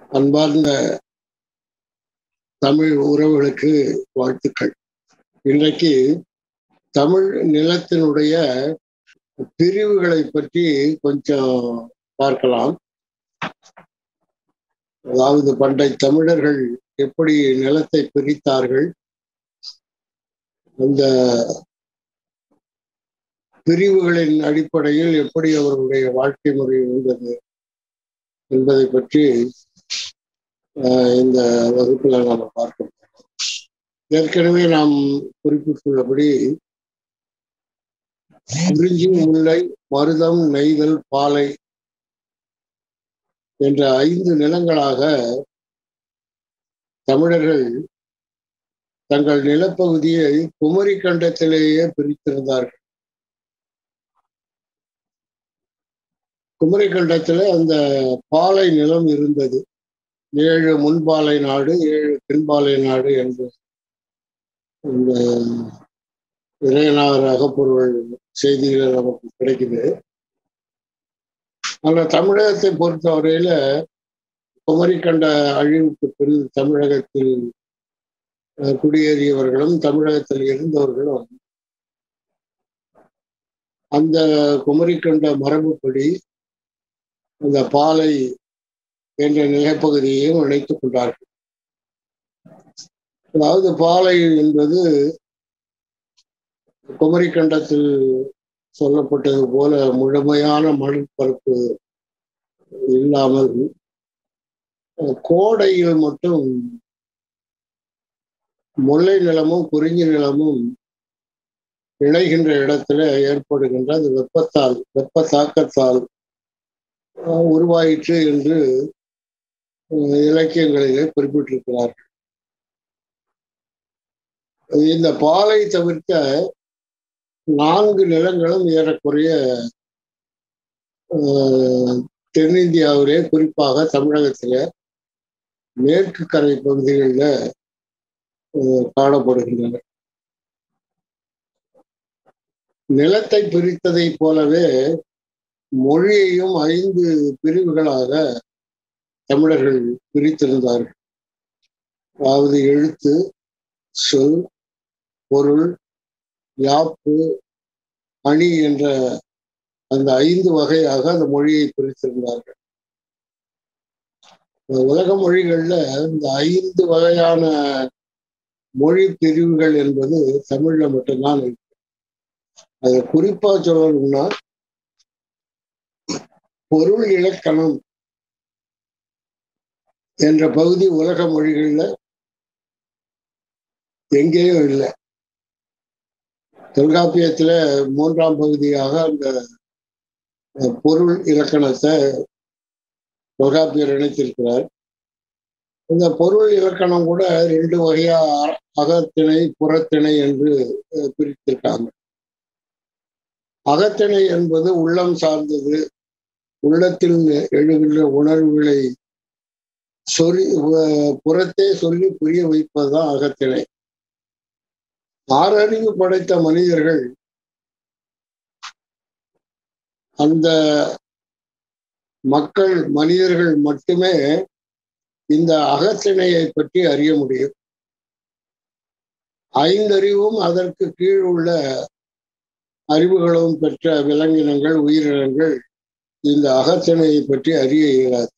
அன்பார்ந்த தமிழ் உறவுகளுக்கு வாழ்த்துக்கள் இன்றைக்கு தமிழ் நிலத்தினுடைய பிரிவுகளை பற்றி கொஞ்சம் பார்க்கலாம் அதாவது பண்டை தமிழர்கள் எப்படி நிலத்தை பிரித்தார்கள் அந்த பிரிவுகளின் அடிப்படையில் எப்படி அவர்களுடைய வாழ்க்கை முறை இருந்தது என்பதை பற்றி இந்த வகுப்புல நாம பார்க்க ஏற்கனவே நாம் குறிப்பிட்டுள்ளபடி குறிஞ்சி முல்லை மருதம் நெய்தல் பாலை என்ற ஐந்து நிலங்களாக தமிழர்கள் தங்கள் நிலப்பகுதியை குமரி கண்டத்திலேயே பிரித்திருந்தார்கள் குமரி கண்டத்துல அந்த பாலை நிலம் இருந்தது ஏழு முன்பாலை நாடு ஏழு பின்பாலை நாடு என்று இந்த இறையனார் அகப்பொருள் செய்திகள் நமக்கு கிடைக்குது அந்த தமிழகத்தை பொறுத்தவரையில குமரி கண்ட அழிவுக்கு பின் தமிழகத்தில் குடியேறியவர்களும் தமிழகத்தில் இருந்தவர்களும் அந்த குமரி கண்ட மரபுப்படி அந்த பாலை என்ற நிலப்பகுதியையும் இணைத்துக் கொண்டார்கள் அதாவது பாலை என்பது குமரி கண்டத்தில் சொல்லப்பட்டது போல முழுமையான மணற்பரப்பு இல்லாமல் கோடையில் மட்டும் முல்லை நிலமும் குறிஞ்சி நிலமும் இணைகின்ற இடத்துல ஏற்படுகின்ற அது வெப்பத்தால் வெப்ப தாக்கத்தால் உருவாயிற்று என்று இலக்கியங்களிலே குறிப்பிட்டிருக்கிறார்கள் இந்த பாலை தவிர்த்த நான்கு நிலங்களும் ஏறக்குறைய தென்னிந்தியாவிலே குறிப்பாக தமிழகத்தில மேற்கு கரை பகுதிகளில் காணப்படுகின்றன நிலத்தை பிரித்ததை போலவே மொழியையும் ஐந்து பிரிவுகளாக தமிழர்கள் பிரித்திருந்தார்கள் அதாவது எழுத்து சொல் பொருள் யாப்பு அணி என்ற அந்த ஐந்து வகையாக அந்த மொழியை பிரித்திருந்தார்கள் உலக மொழிகள்ல இந்த ஐந்து வகையான மொழி பிரிவுகள் என்பது தமிழ்ல மட்டும்தான் இருக்கு அதை குறிப்பா சொல்லணும்னா பொருள் இலக்கணம் என்ற பகுதி உலக மொழிகள்ல எங்கேயும் இல்லை தொல்காப்பியத்துல மூன்றாம் பகுதியாக அந்த பொருள் இலக்கணத்தை தொல்காப்பியர் இணைத்திருக்கிறார் இந்த பொருள் இலக்கணம் கூட ரெண்டு வகையா அகத்திணை புறத்திணை என்று பிரித்திருக்காங்க அகத்திணை என்பது உள்ளம் சார்ந்தது உள்ளத்தில் எழுகின்ற உணர்வுகளை சொல்லி புறத்தே சொல்லி புரிய வைப்பதுதான் அகத்திணை ஆறறிவு படைத்த மனிதர்கள் அந்த மக்கள் மனிதர்கள் மட்டுமே இந்த அகத்திணையை பற்றி அறிய முடியும் ஐந்தறிவும் அதற்கு கீழ் உள்ள அறிவுகளும் பெற்ற விலங்கினங்கள் உயிரினங்கள் இந்த அகத்திணையை பற்றி அறிய இயலாது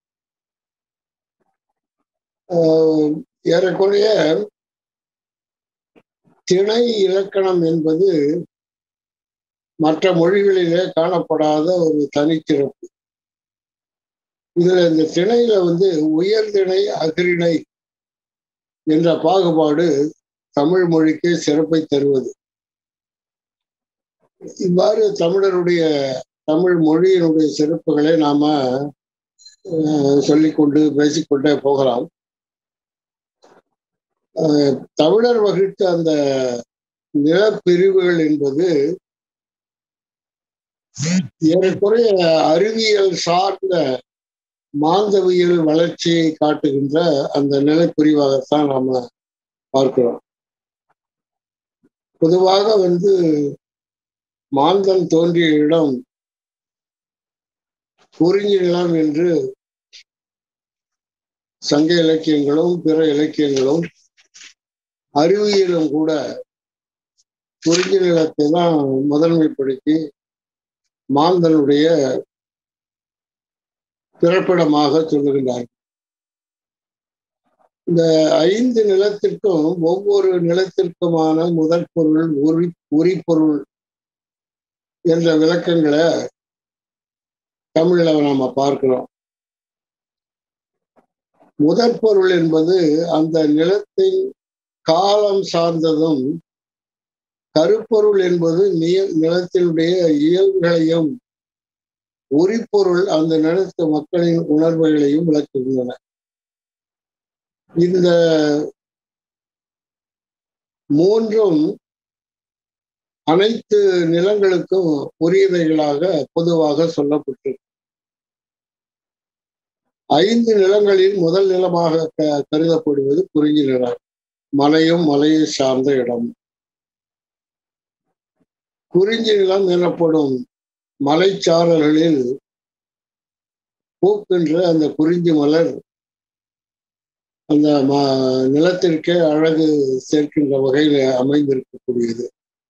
ஏறக்குறைய திணை இலக்கணம் என்பது மற்ற மொழிகளிலே காணப்படாத ஒரு தனிச்சிறப்பு இதுல இந்த திணையில வந்து உயர்திணை அகிரிணை என்ற பாகுபாடு தமிழ் மொழிக்கு சிறப்பை தருவது இவ்வாறு தமிழருடைய தமிழ் மொழியினுடைய சிறப்புகளை நாம சொல்லிக்கொண்டு பேசிக்கொண்டே போகலாம் தமிழர் வகித்த அந்த நிலப்பிரிவுகள் என்பது ஏறக்குறைய அறிவியல் சார்ந்த மாந்தவியல் வளர்ச்சியை காட்டுகின்ற அந்த நிலப்பிரிவாகத்தான் நாம பார்க்கிறோம் பொதுவாக வந்து மாந்தன் தோன்றிய இடம் குறிஞ்சி நிலம் என்று சங்க இலக்கியங்களும் பிற இலக்கியங்களும் அறிவியலும் கூட குறிஞ்சி நிலத்தை தான் முதன்மைப்படுத்தி மாந்தனுடைய பிறப்பிடமாக சொல்லுகின்றார்கள் இந்த ஐந்து நிலத்திற்கும் ஒவ்வொரு நிலத்திற்குமான முதற் பொருள் உரி உரிப்பொருள் என்ற விளக்கங்களை தமிழ்ல நாம பார்க்கிறோம் முதற் பொருள் என்பது அந்த நிலத்தின் காலம் சார்ந்ததும் கருப்பொருள் என்பது நிலத்தினுடைய இயல்புகளையும் உரிப்பொருள் அந்த நிலத்து மக்களின் உணர்வுகளையும் விளக்குகின்றன இந்த மூன்றும் அனைத்து நிலங்களுக்கும் உரியவைகளாக பொதுவாக சொல்லப்பட்டிருக்கு ஐந்து நிலங்களில் முதல் நிலமாக கருதப்படுவது குறிஞ்சி நிலம் மலையும் மலையை சார்ந்த இடம் குறிஞ்சி நிலம் எனப்படும் மலைச்சாரல்களில் பூக்கின்ற அந்த குறிஞ்சி மலர் அந்த ம நிலத்திற்கே அழகு சேர்க்கின்ற வகையில் அமைந்திருக்கக்கூடியது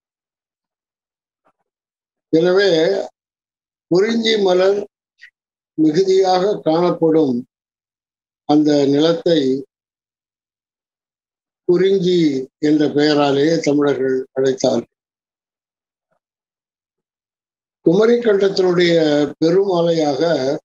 எனவே குறிஞ்சி மலர் மிகுதியாக காணப்படும் அந்த நிலத்தை குறிஞ்சி என்ற பெயராலேயே தமிழர்கள் அழைத்தார்கள் குமரி கண்டத்தினுடைய பெருமலையாக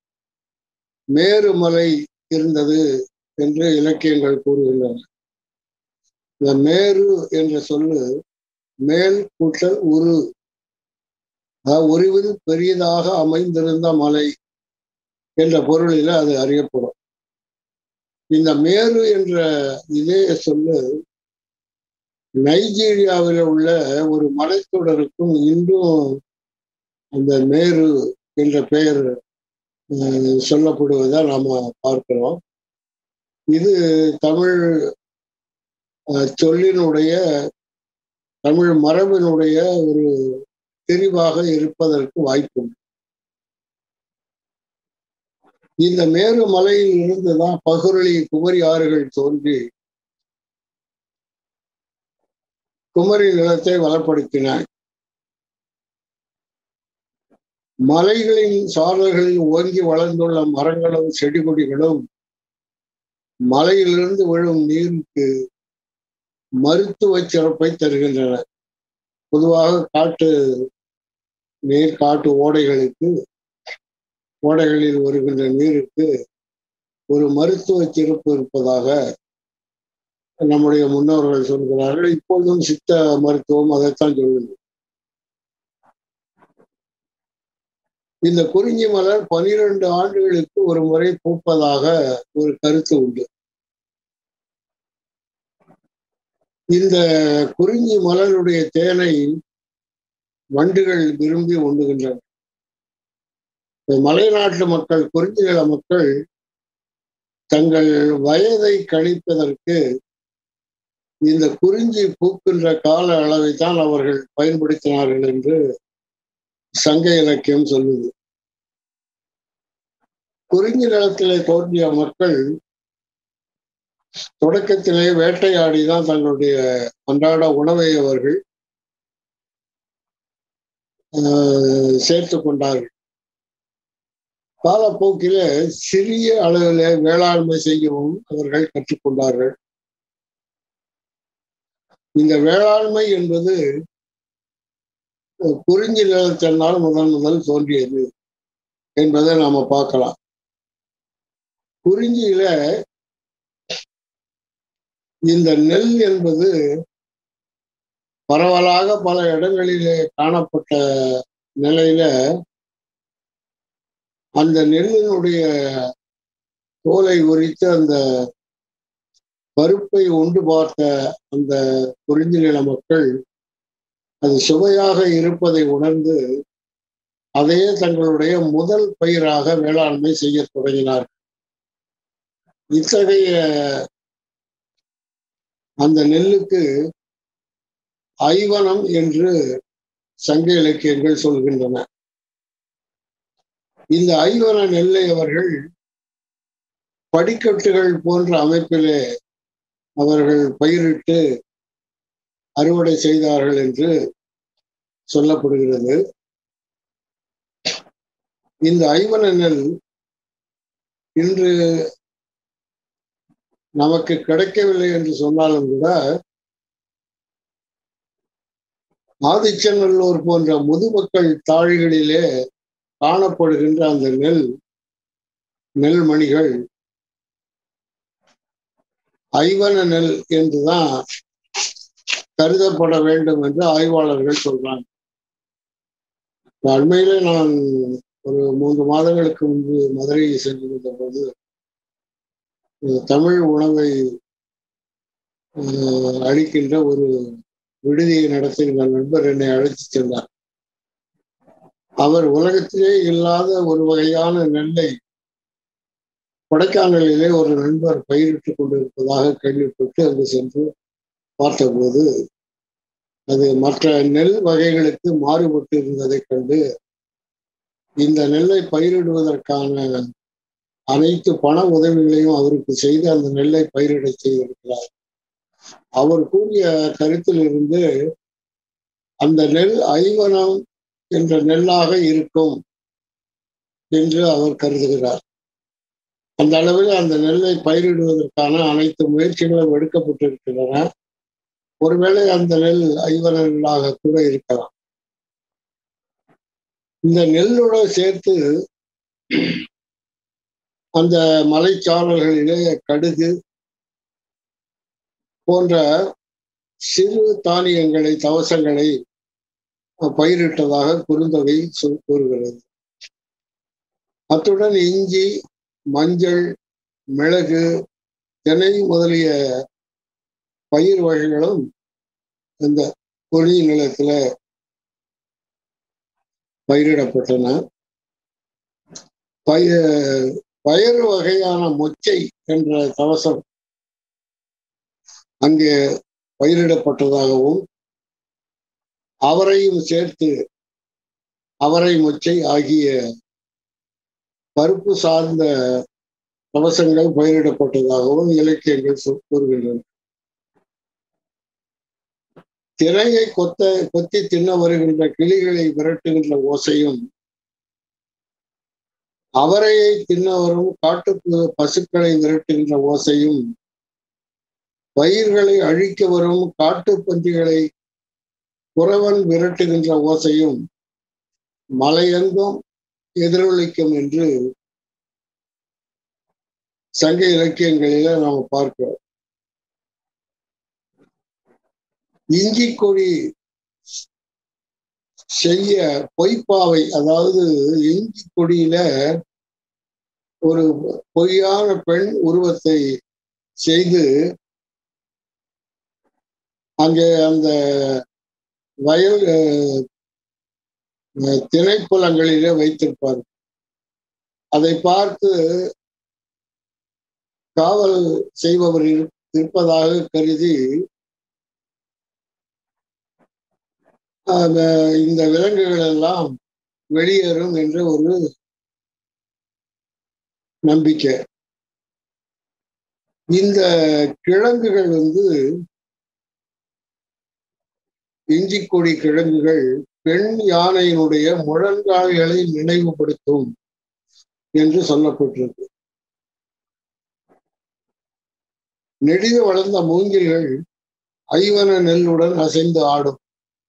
மேருமலை இருந்தது என்று இலக்கியங்கள் கூறுகின்றன இந்த மேரு என்ற சொல்லு மேல் கூட்டல் உரு உருவில் பெரியதாக அமைந்திருந்த மலை என்ற பொருளில் அது அறியப்படும் இந்த மேரு என்ற இதே சொல்லு நைஜீரியாவில் உள்ள ஒரு மலைத்தொடருக்கும் இன்றும் அந்த மேரு என்ற பெயர் சொல்லப்படுவதை நாம பார்க்கிறோம் இது தமிழ் சொல்லினுடைய தமிழ் மரபினுடைய ஒரு தெரிவாக இருப்பதற்கு வாய்ப்பு இந்த மேரு மலையில் இருந்துதான் பகுரளி குமரி ஆறுகள் தோன்றி குமரி நிலத்தை வளப்படுத்தின மலைகளின் சாரல்களில் ஓங்கி வளர்ந்துள்ள மரங்களும் செடி கொடிகளும் மலையிலிருந்து விழும் நீருக்கு மருத்துவ சிறப்பை தருகின்றன பொதுவாக காட்டு நீர் காட்டு ஓடைகளுக்கு ஓடைகளில் வருகின்ற நீருக்கு ஒரு மருத்துவ சிறப்பு இருப்பதாக நம்முடைய முன்னோர்கள் சொல்கிறார்கள் இப்பொழுதும் சித்த மருத்துவம் அதைத்தான் சொல்லுது இந்த குறிஞ்சி மலர் பனிரெண்டு ஆண்டுகளுக்கு ஒரு முறை பூப்பதாக ஒரு கருத்து உண்டு இந்த குறிஞ்சி மலருடைய தேனை வண்டுகள் விரும்பி உண்டுகின்றன மலைநாட்டு மக்கள் குறிஞ்சி நில மக்கள் தங்கள் வயதை கழிப்பதற்கு இந்த குறிஞ்சி பூக்கின்ற கால அளவை தான் அவர்கள் பயன்படுத்தினார்கள் என்று சங்க இலக்கியம் சொல்லுது குறிஞ்சி நிலத்திலே தோன்றிய மக்கள் தொடக்கத்திலே வேட்டையாடிதான் தங்களுடைய அன்றாட உணவை அவர்கள் சேர்த்து கொண்டார்கள் காலப்போக்கில சிறிய அளவில் வேளாண்மை செய்யவும் அவர்கள் கற்றுக்கொண்டார்கள் இந்த வேளாண்மை என்பது குறிஞ்சி நிலத்தினால் முதன் முதல் தோன்றியது என்பதை நாம பார்க்கலாம் குறிஞ்சியில இந்த நெல் என்பது பரவலாக பல இடங்களிலே காணப்பட்ட நிலையில அந்த நெல்லினுடைய தோலை உரித்து அந்த பருப்பை உண்டு பார்த்த அந்த குறிஞ்சி நில மக்கள் அது சுவையாக இருப்பதை உணர்ந்து அதையே தங்களுடைய முதல் பயிராக வேளாண்மை செய்ய தொடங்கினார் இத்தகைய அந்த நெல்லுக்கு ஐவனம் என்று சங்க இலக்கியங்கள் சொல்கின்றன இந்த ஐவன நெல்லை அவர்கள் படிக்கட்டுகள் போன்ற அமைப்பிலே அவர்கள் பயிரிட்டு அறுவடை செய்தார்கள் என்று சொல்லப்படுகிறது இந்த ஐவன நெல் இன்று நமக்கு கிடைக்கவில்லை என்று சொன்னாலும் கூட ஆதிச்சநல்லூர் போன்ற முதுமக்கள் தாழிகளிலே காணப்படுகின்ற அந்த நெல் நெல்மணிகள் ஐவன நெல் என்றுதான் கருதப்பட வேண்டும் என்று ஆய்வாளர்கள் சொல்றாங்க அண்மையில நான் ஒரு மூன்று மாதங்களுக்கு முன்பு மதுரை சென்றிருந்த போது தமிழ் உணவை அளிக்கின்ற ஒரு விடுதியை நடத்துகின்ற நண்பர் என்னை அழைத்து சென்றார் அவர் உலகத்திலே இல்லாத ஒரு வகையான நெல்லை கொடைக்கானலிலே ஒரு நண்பர் பயிரிட்டுக் கொண்டிருப்பதாக கேள்விப்பட்டு அங்கு சென்று பார்த்தபோது அது மற்ற நெல் வகைகளுக்கு மாறுபட்டு இருந்ததை கண்டு இந்த நெல்லை பயிரிடுவதற்கான அனைத்து பண உதவிகளையும் அவருக்கு செய்து அந்த நெல்லை பயிரிட செய்திருக்கிறார் அவர் கூறிய கருத்தில் இருந்து அந்த நெல் ஐவனம் என்ற நெல்லாக இருக்கும் என்று அவர் கருதுகிறார் அந்த அளவில் அந்த நெல்லை பயிரிடுவதற்கான அனைத்து முயற்சிகளும் எடுக்கப்பட்டிருக்கின்றன ஒருவேளை அந்த நெல் ஐவன நெல்லாக கூட இருக்கலாம் இந்த நெல்லோட சேர்த்து அந்த மலைச்சாரல்களிலே கடுகு போன்ற சிறு தானியங்களை தவசங்களை பயிரிட்டதாக குறுந்தொகை சொல் கூறுகிறது அத்துடன் இஞ்சி மஞ்சள் மிளகு தினை முதலிய பயிர் வகைகளும் இந்த கொழி நிலத்துல பயிரிடப்பட்டன பய பயறு வகையான மொச்சை என்ற தவசம் அங்கே பயிரிடப்பட்டதாகவும் அவரையும் சேர்த்து அவரை மொச்சை ஆகிய பருப்பு சார்ந்த கவசங்கள் பயிரிடப்பட்டதாகவும் இலக்கியங்கள் கூறுகின்றன திரையை கொத்த கொத்தி தின்ன வருகின்ற கிளிகளை விரட்டுகின்ற ஓசையும் அவரையை தின்ன வரும் காட்டு பசுக்களை விரட்டுகின்ற ஓசையும் பயிர்களை அழிக்க வரும் காட்டு பன்றிகளை குறவன் விரட்டுகின்ற ஓசையும் மலையெங்கும் எதிரொலிக்கும் என்று சங்க இலக்கியங்களில நாம பார்க்கிறோம் இஞ்சி கொடி செய்ய பொய்ப்பாவை அதாவது இஞ்சி கொடியில ஒரு பொய்யான பெண் உருவத்தை செய்து அங்கே அந்த வயல் திணைப்புலங்களிலே வைத்திருப்பார் அதை பார்த்து காவல் செய்பவர் இருப்பதாக கருதி இந்த விலங்குகள் எல்லாம் வெளியேறும் என்ற ஒரு நம்பிக்கை இந்த கிழங்குகள் வந்து இஞ்சி கொடி கிழங்குகள் பெண் யானையினுடைய முழங்கால்களை நினைவுபடுத்தும் என்று சொல்லப்பட்டிருக்கு நெடிது வளர்ந்த மூங்கில்கள் ஐவன நெல்லுடன் அசைந்து ஆடும்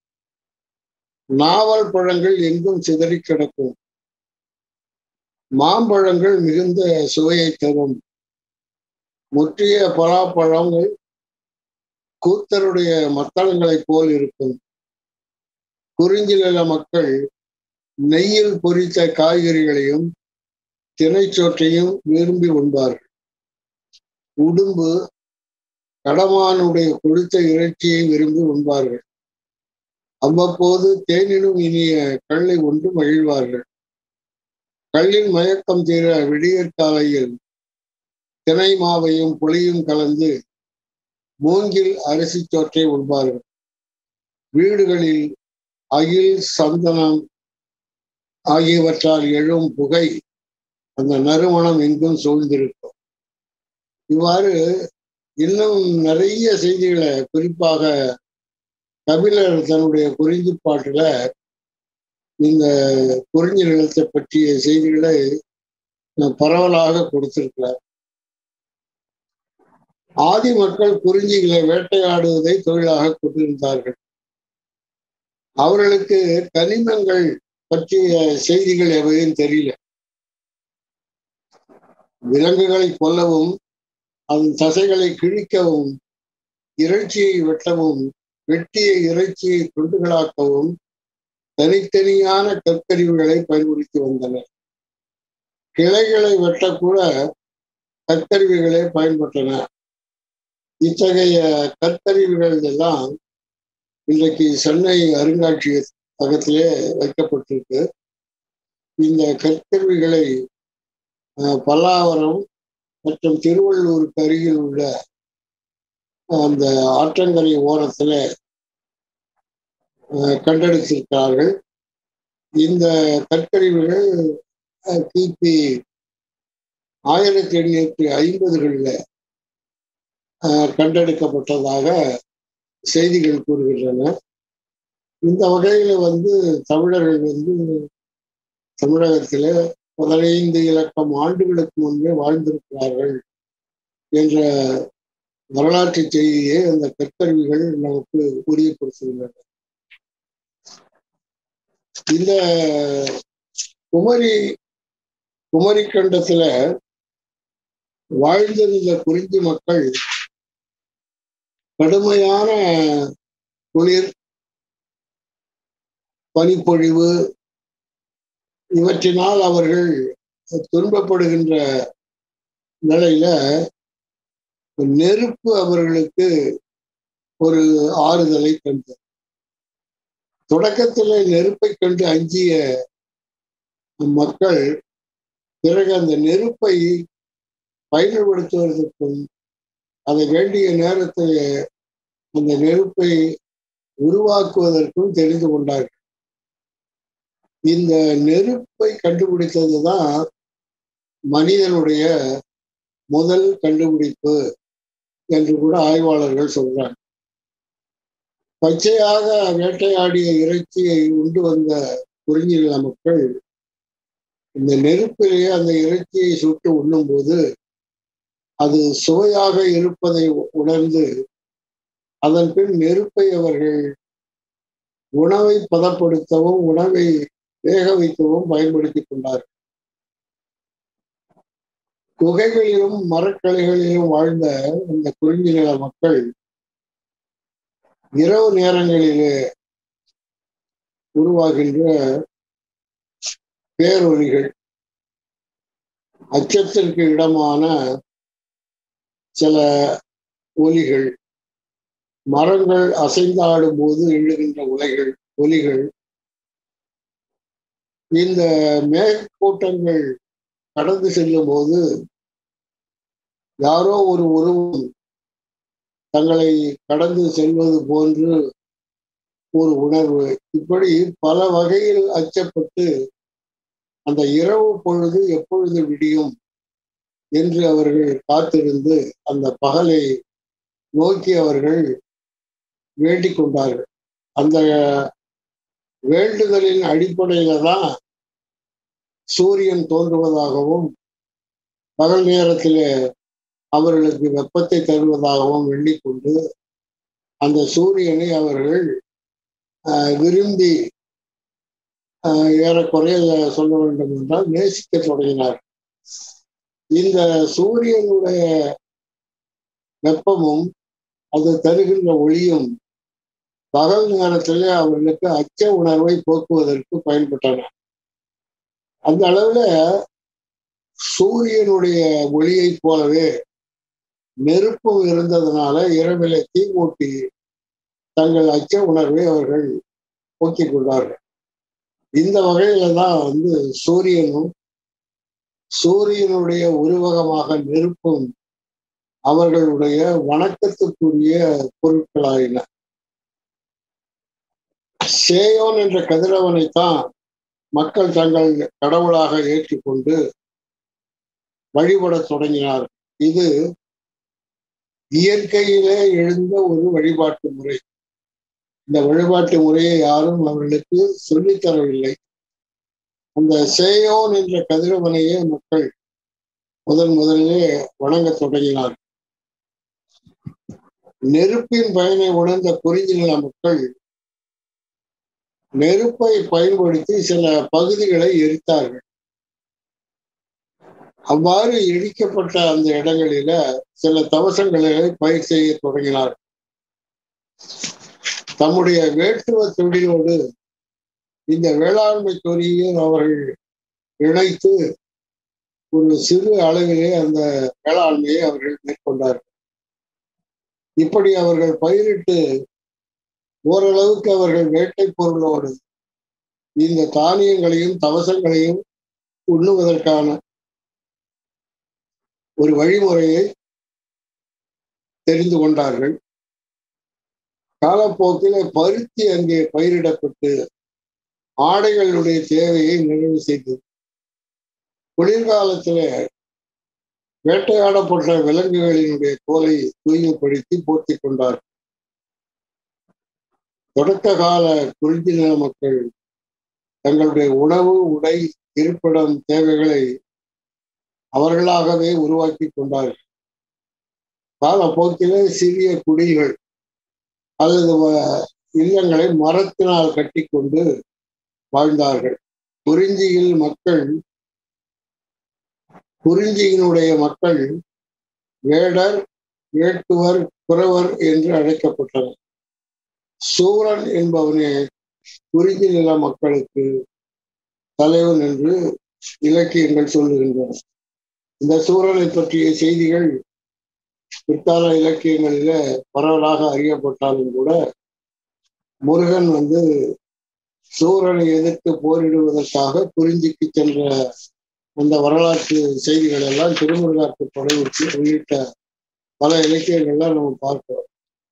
நாவல் பழங்கள் எங்கும் சிதறி கிடக்கும் மாம்பழங்கள் மிகுந்த சுவையை தரும் முற்றிய பலாப்பழங்கள் கூத்தருடைய மத்தளங்களைப் போல் இருக்கும் குறிஞ்சி நில மக்கள் நெய்யில் பொரித்த காய்கறிகளையும் திணைச்சோற்றையும் விரும்பி உண்பார்கள் உடும்பு கடமானுடைய கொழுத்த இறைச்சியை விரும்பி உண்பார்கள் அவ்வப்போது தேனினும் இனிய கல்லை ஒன்று மகிழ்வார்கள் கல்லின் மயக்கம் தீர விடியற்காலையில் தினை மாவையும் புளியும் கலந்து மூங்கில் அரிசி சோற்றை உண்பார்கள் வீடுகளில் அகில் சந்தனம் ஆகியவற்றால் எழும் புகை அந்த நறுமணம் எங்கும் சூழ்ந்திருக்கும் இவ்வாறு இன்னும் நிறைய செய்திகளை குறிப்பாக கபிலர் தன்னுடைய குறிஞ்சிப்பாட்டுல இந்த குறிஞ்சி நிலத்தை பற்றிய செய்திகளை பரவலாக கொடுத்திருக்கிறார் ஆதி மக்கள் குறிஞ்சிகளை வேட்டையாடுவதை தொழிலாக கொண்டிருந்தார்கள் அவர்களுக்கு கனிமங்கள் பற்றிய செய்திகள் எவையும் தெரியல விலங்குகளை கொல்லவும் அதன் தசைகளை கிழிக்கவும் இறைச்சியை வெட்டவும் வெட்டிய இறைச்சியை துண்டுகளாக்கவும் தனித்தனியான கற்கருவிகளை பயன்படுத்தி வந்தனர் கிளைகளை வெட்டக்கூட கற்கருவிகளே பயன்பட்டன இத்தகைய கற்கருவிகள் எல்லாம் இன்றைக்கு சென்னை அருங்காட்சியகத்திலே வைக்கப்பட்டிருக்கு இந்த கற்கருவிகளை பல்லாவரம் மற்றும் திருவள்ளூருக்கு அருகில் உள்ள அந்த ஆற்றங்கரை ஓரத்துல கண்டெடுத்திருக்கிறார்கள் இந்த கற்கருவிகள் கிபி ஆயிரத்தி எண்ணூற்றி ஐம்பதுகளில் கண்டெடுக்கப்பட்டதாக செய்திகள் கூறுகின்றன இந்த வகையில வந்து தமிழர்கள் வந்து தமிழகத்தில பதினைந்து இலக்கம் ஆண்டுகளுக்கு முன்பே வாழ்ந்திருக்கிறார்கள் என்ற வரலாற்று செய்தியை அந்த கற்கருவிகள் நமக்கு உறுதிப்படுத்துகின்றன இந்த குமரி குமரி கண்டத்துல வாழ்ந்திருந்த குறிஞ்சி மக்கள் கடுமையான குளிர் பனிப்பொழிவு இவற்றினால் அவர்கள் துன்பப்படுகின்ற நிலையில நெருப்பு அவர்களுக்கு ஒரு ஆறுதலை தந்தது தொடக்கத்தில் நெருப்பை கண்டு அஞ்சிய மக்கள் பிறகு அந்த நெருப்பை பயன்படுத்துவதற்கும் அதை வேண்டிய நேரத்தில் அந்த நெருப்பை உருவாக்குவதற்கும் தெரிந்து கொண்டார்கள் இந்த நெருப்பை கண்டுபிடித்ததுதான் மனிதனுடைய முதல் கண்டுபிடிப்பு என்று கூட ஆய்வாளர்கள் சொல்றாங்க பச்சையாக வேட்டையாடிய இறைச்சியை உண்டு வந்த குறிஞ்சிநில மக்கள் இந்த நெருப்பிலேயே அந்த இறைச்சியை சுட்டு உண்ணும்போது அது சுவையாக இருப்பதை உணர்ந்து அதன் பின் நெருப்பை அவர்கள் உணவை பதப்படுத்தவும் உணவை வேக வைக்கவும் பயன்படுத்தி கொண்டார்கள் குகைகளிலும் மரக்கலைகளிலும் வாழ்ந்த இந்த குறிஞ்சி நில மக்கள் இரவு நேரங்களிலே உருவாகின்ற பேரொலிகள் அச்சத்திற்கு இடமான சில ஒலிகள் மரங்கள் அசைந்தாடும் போது எழுகின்ற உலைகள் ஒலிகள் இந்த மேற்கூட்டங்கள் கடந்து செல்லும் போது யாரோ ஒரு உருவம் தங்களை கடந்து செல்வது போன்று ஒரு உணர்வு இப்படி பல வகையில் அச்சப்பட்டு அந்த இரவு பொழுது எப்பொழுது விடியும் என்று அவர்கள் காத்திருந்து அந்த பகலை நோக்கி அவர்கள் வேண்டிக் கொண்டார்கள் அந்த வேண்டுதலின் அடிப்படையில தான் சூரியன் தோன்றுவதாகவும் பகல் நேரத்திலே அவர்களுக்கு வெப்பத்தை தருவதாகவும் எண்ணிக்கொண்டு அந்த சூரியனை அவர்கள் விரும்பி ஏறக்குறைய சொல்ல வேண்டும் என்றால் நேசிக்க தொடங்கினார் இந்த சூரியனுடைய வெப்பமும் அது தருகின்ற ஒளியும் பகல் நேரத்திலே அவர்களுக்கு அச்ச உணர்வை போக்குவதற்கு பயன்பட்டன அந்த அளவுல சூரியனுடைய ஒளியை போலவே நெருப்பும் இருந்ததுனால இரவில தீ மூட்டி தங்கள் அச்ச உணர்வை அவர்கள் போக்கிக் கொண்டார்கள் இந்த வகையில தான் வந்து சூரியனும் சூரியனுடைய உருவகமாக நெருப்பும் அவர்களுடைய வணக்கத்துக்குரிய பொருட்களாயின சேயோன் என்ற கதிரவனைத்தான் மக்கள் தங்கள் கடவுளாக ஏற்றுக்கொண்டு வழிபடத் தொடங்கினார் இது இயற்கையிலே எழுந்த ஒரு வழிபாட்டு முறை இந்த வழிபாட்டு முறையை யாரும் அவர்களுக்கு சொல்லித்தரவில்லை அந்த சேயோன் என்ற கதிரவனையே மக்கள் முதன் முதலிலே வணங்க தொடங்கினார் நெருப்பின் பயனை உணர்ந்த குறிஞ்சிநில மக்கள் நெருப்பை பயன்படுத்தி சில பகுதிகளை எரித்தார்கள் அவ்வாறு இடிக்கப்பட்ட அந்த இடங்களில சில தவசங்களை பயிர் செய்ய தொடங்கினார் தம்முடைய வேட்டுவ தொழிலோடு இந்த வேளாண்மை தொழிலையும் அவர்கள் இணைத்து ஒரு சிறு அளவிலே அந்த வேளாண்மையை அவர்கள் மேற்கொண்டார்கள் இப்படி அவர்கள் பயிரிட்டு ஓரளவுக்கு அவர்கள் வேட்டை பொருளோடு இந்த தானியங்களையும் தவசங்களையும் உண்ணுவதற்கான ஒரு வழிமுறையை தெரிந்து கொண்டார்கள் காலப்போக்கில் பருத்தி அங்கே பயிரிடப்பட்டு ஆடைகளுடைய தேவையை நிறைவு செய்தது குளிர்காலத்துல வேட்டையாடப்பட்ட விலங்குகளினுடைய தோலை தூய்மைப்படுத்தி போர்த்தி கொண்டார் தொடக்க கால குறிஞ்சி நில மக்கள் தங்களுடைய உணவு உடை இருப்பிடம் தேவைகளை அவர்களாகவே உருவாக்கி கொண்டார்கள் காலப்போக்கிலே சிறிய குடிகள் அல்லது இல்லங்களை மரத்தினால் கட்டி கொண்டு வாழ்ந்தார்கள் குறிஞ்சியில் மக்கள் குறிஞ்சியினுடைய மக்கள் வேடர் வேட்டுவர் குறவர் என்று அழைக்கப்பட்டனர் சூரன் என்பவனே குறிஞ்சி நில மக்களுக்கு தலைவன் என்று இலக்கியங்கள் சொல்லுகின்றன இந்த சூரனை பற்றிய செய்திகள் பிற்கால இலக்கியங்களில பரவலாக அறியப்பட்டாலும் கூட முருகன் வந்து சூரனை எதிர்த்து போரிடுவதற்காக குறிஞ்சிக்கு சென்ற அந்த வரலாற்று செய்திகள் எல்லாம் திருமுருகாற்று படையுற்று உள்ளிட்ட பல இலக்கியங்கள்லாம் நம்ம பார்க்கிறோம்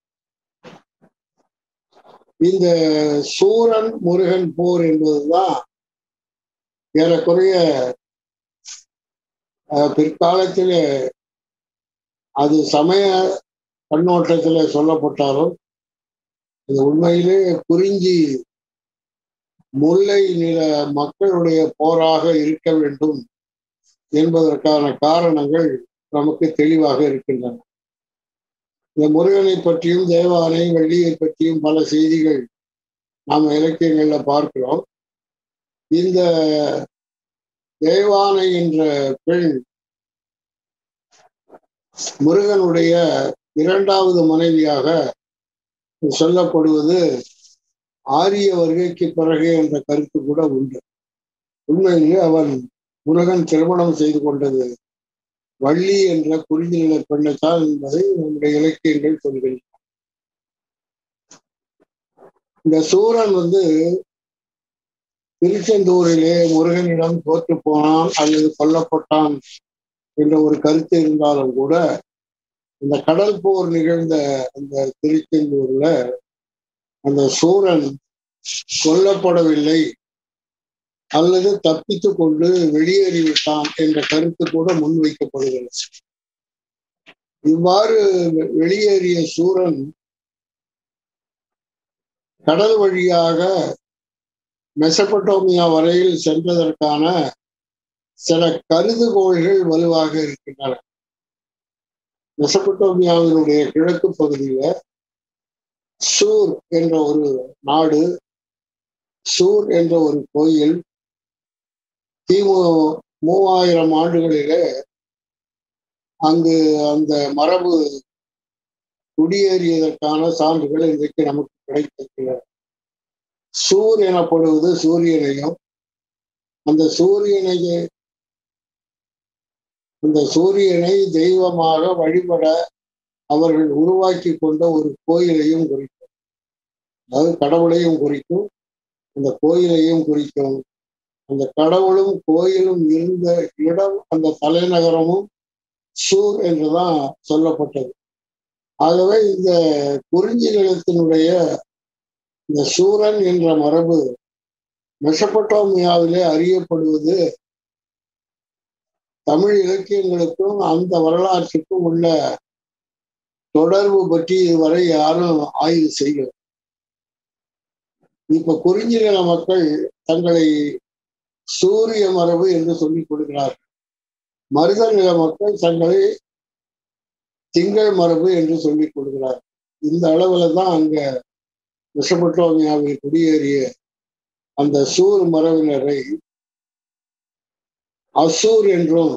இந்த சூரன் முருகன் போர் என்பதுதான் ஏறக்குறைய பிற்காலத்திலே அது சமய கண்ணோட்டத்துல சொல்லப்பட்டாலும் அது உண்மையிலே குறிஞ்சி முல்லை நில மக்களுடைய போராக இருக்க வேண்டும் என்பதற்கான காரணங்கள் நமக்கு தெளிவாக இருக்கின்றன இந்த முருகனை பற்றியும் தேவானை வள்ளியை பற்றியும் பல செய்திகள் நாம் இலக்கியங்கள்ல பார்க்கிறோம் இந்த தேவானை என்ற பெண் முருகனுடைய இரண்டாவது மனைவியாக சொல்லப்படுவது ஆரிய வருகைக்கு பிறகு என்ற கருத்து கூட உண்டு உண்மையிலே அவன் முருகன் திருமணம் செய்து கொண்டது வள்ளி என்ற குறிஞ்சி நில பெண்ணைத்தான் என்பதை நம்முடைய இலக்கியங்கள் சொல்கின்றன இந்த சூரன் வந்து திருச்செந்தூரிலே முருகனிடம் தோற்று போனான் அல்லது கொல்லப்பட்டான் என்ற ஒரு கருத்து இருந்தாலும் கூட இந்த கடல் போர் நிகழ்ந்த அந்த திருச்செந்தூர்ல அந்த சூரன் கொல்லப்படவில்லை அல்லது தப்பித்து கொண்டு வெளியேறிவிட்டான் என்ற கருத்து கூட முன்வைக்கப்படுகிறது இவ்வாறு வெளியேறிய சூரன் கடல் வழியாக மெசபட்டோமியா வரையில் சென்றதற்கான சில கருதுகோள்கள் வலுவாக இருக்கின்றன மெசபட்டோமியாவினுடைய கிழக்கு பகுதியில சூர் என்ற ஒரு நாடு சூர் என்ற ஒரு கோயில் கிமு மூவாயிரம் ஆண்டுகளிலே அங்கு அந்த மரபு குடியேறியதற்கான சான்றுகள் இன்றைக்கு நமக்கு கிடைத்திருக்கின்றன சூர் எனப்படுவது சூரியனையும் அந்த சூரியனை அந்த சூரியனை தெய்வமாக வழிபட அவர்கள் உருவாக்கி கொண்ட ஒரு கோயிலையும் குறிக்கும் அதாவது கடவுளையும் குறிக்கும் அந்த கோயிலையும் குறிக்கும் அந்த கடவுளும் கோயிலும் இருந்த இடம் அந்த தலைநகரமும் சூர் என்றுதான் சொல்லப்பட்டது ஆகவே இந்த குறிஞ்சி நிலத்தினுடைய இந்த சூரன் என்ற மரபு மெசபட்டோமியாவிலே அறியப்படுவது தமிழ் இலக்கியங்களுக்கும் அந்த வரலாற்றுக்கும் உள்ள தொடர்பு பற்றி இதுவரை யாரும் ஆய்வு செய்யல இப்ப குறிஞ்சி நில மக்கள் தங்களை சூரிய மரபு என்று சொல்லிக் கொடுக்கிறார்கள் மருத நில மக்கள் தங்களை திங்கள் மரபு என்று சொல்லிக் கொடுக்கிறார் இந்த அளவுல தான் அங்க மெசபட்டோமியாவில் குடியேறிய அந்த சூர் மரபினரை அசூர் என்றும்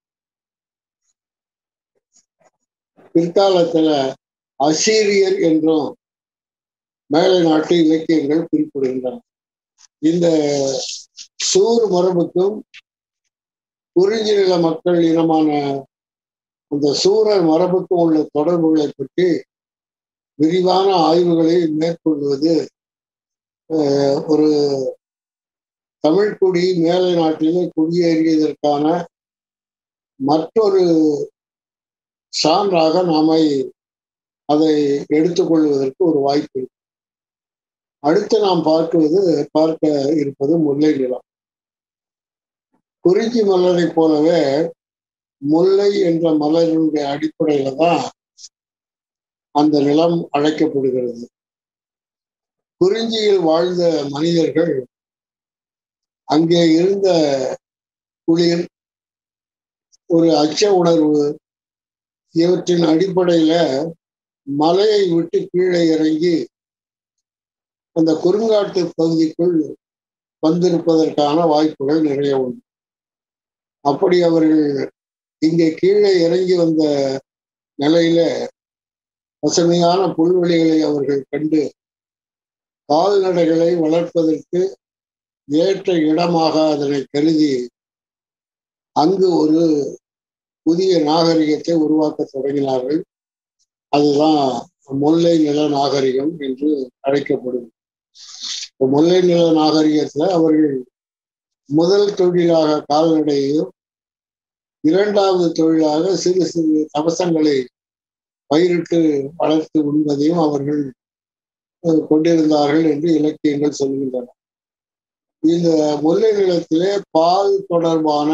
பிற்காலத்துல அசீரியர் என்றும் மேலை நாட்டு இலக்கியங்கள் குறிப்பிடுகின்றன இந்த சூர் மரபுக்கும் குறிஞ்சி நில மக்கள் இனமான அந்த சூரர் மரபுக்கும் உள்ள தொடர்புகளை பற்றி விரிவான ஆய்வுகளை மேற்கொள்வது ஒரு தமிழ்குடி மேலை நாட்டிலே குடியேறியதற்கான மற்றொரு சான்றாக நாம அதை எடுத்துக்கொள்வதற்கு ஒரு வாய்ப்பு இருக்கு அடுத்து நாம் பார்க்குவது பார்க்க இருப்பது முல்லை நிலம் குறிஞ்சி மலரை போலவே முல்லை என்ற மலரினுடைய அடிப்படையில தான் அந்த நிலம் அழைக்கப்படுகிறது குறிஞ்சியில் வாழ்ந்த மனிதர்கள் அங்கே இருந்த குளிர் ஒரு அச்ச உணர்வு இவற்றின் அடிப்படையில மலையை விட்டு கீழே இறங்கி அந்த குறுங்காட்டு பகுதிக்குள் வந்திருப்பதற்கான வாய்ப்புகள் நிறைய உண்டு அப்படி அவர்கள் இங்கே கீழே இறங்கி வந்த நிலையில பசுமையான புல்வெளிகளை அவர்கள் கண்டு கால்நடைகளை வளர்ப்பதற்கு ஏற்ற இடமாக அதனை கருதி அங்கு ஒரு புதிய நாகரிகத்தை உருவாக்க தொடங்கினார்கள் அதுதான் முல்லை நில நாகரிகம் என்று அழைக்கப்படும் முல்லை நில நாகரிகத்துல அவர்கள் முதல் தொழிலாக கால்நடையையும் இரண்டாவது தொழிலாக சிறு சிறு தவசங்களை பயிரிட்டு வளர்த்து உண்பதையும் அவர்கள் கொண்டிருந்தார்கள் என்று இலக்கியங்கள் சொல்கின்றன இந்த முல்லை நிலத்திலே பால் தொடர்பான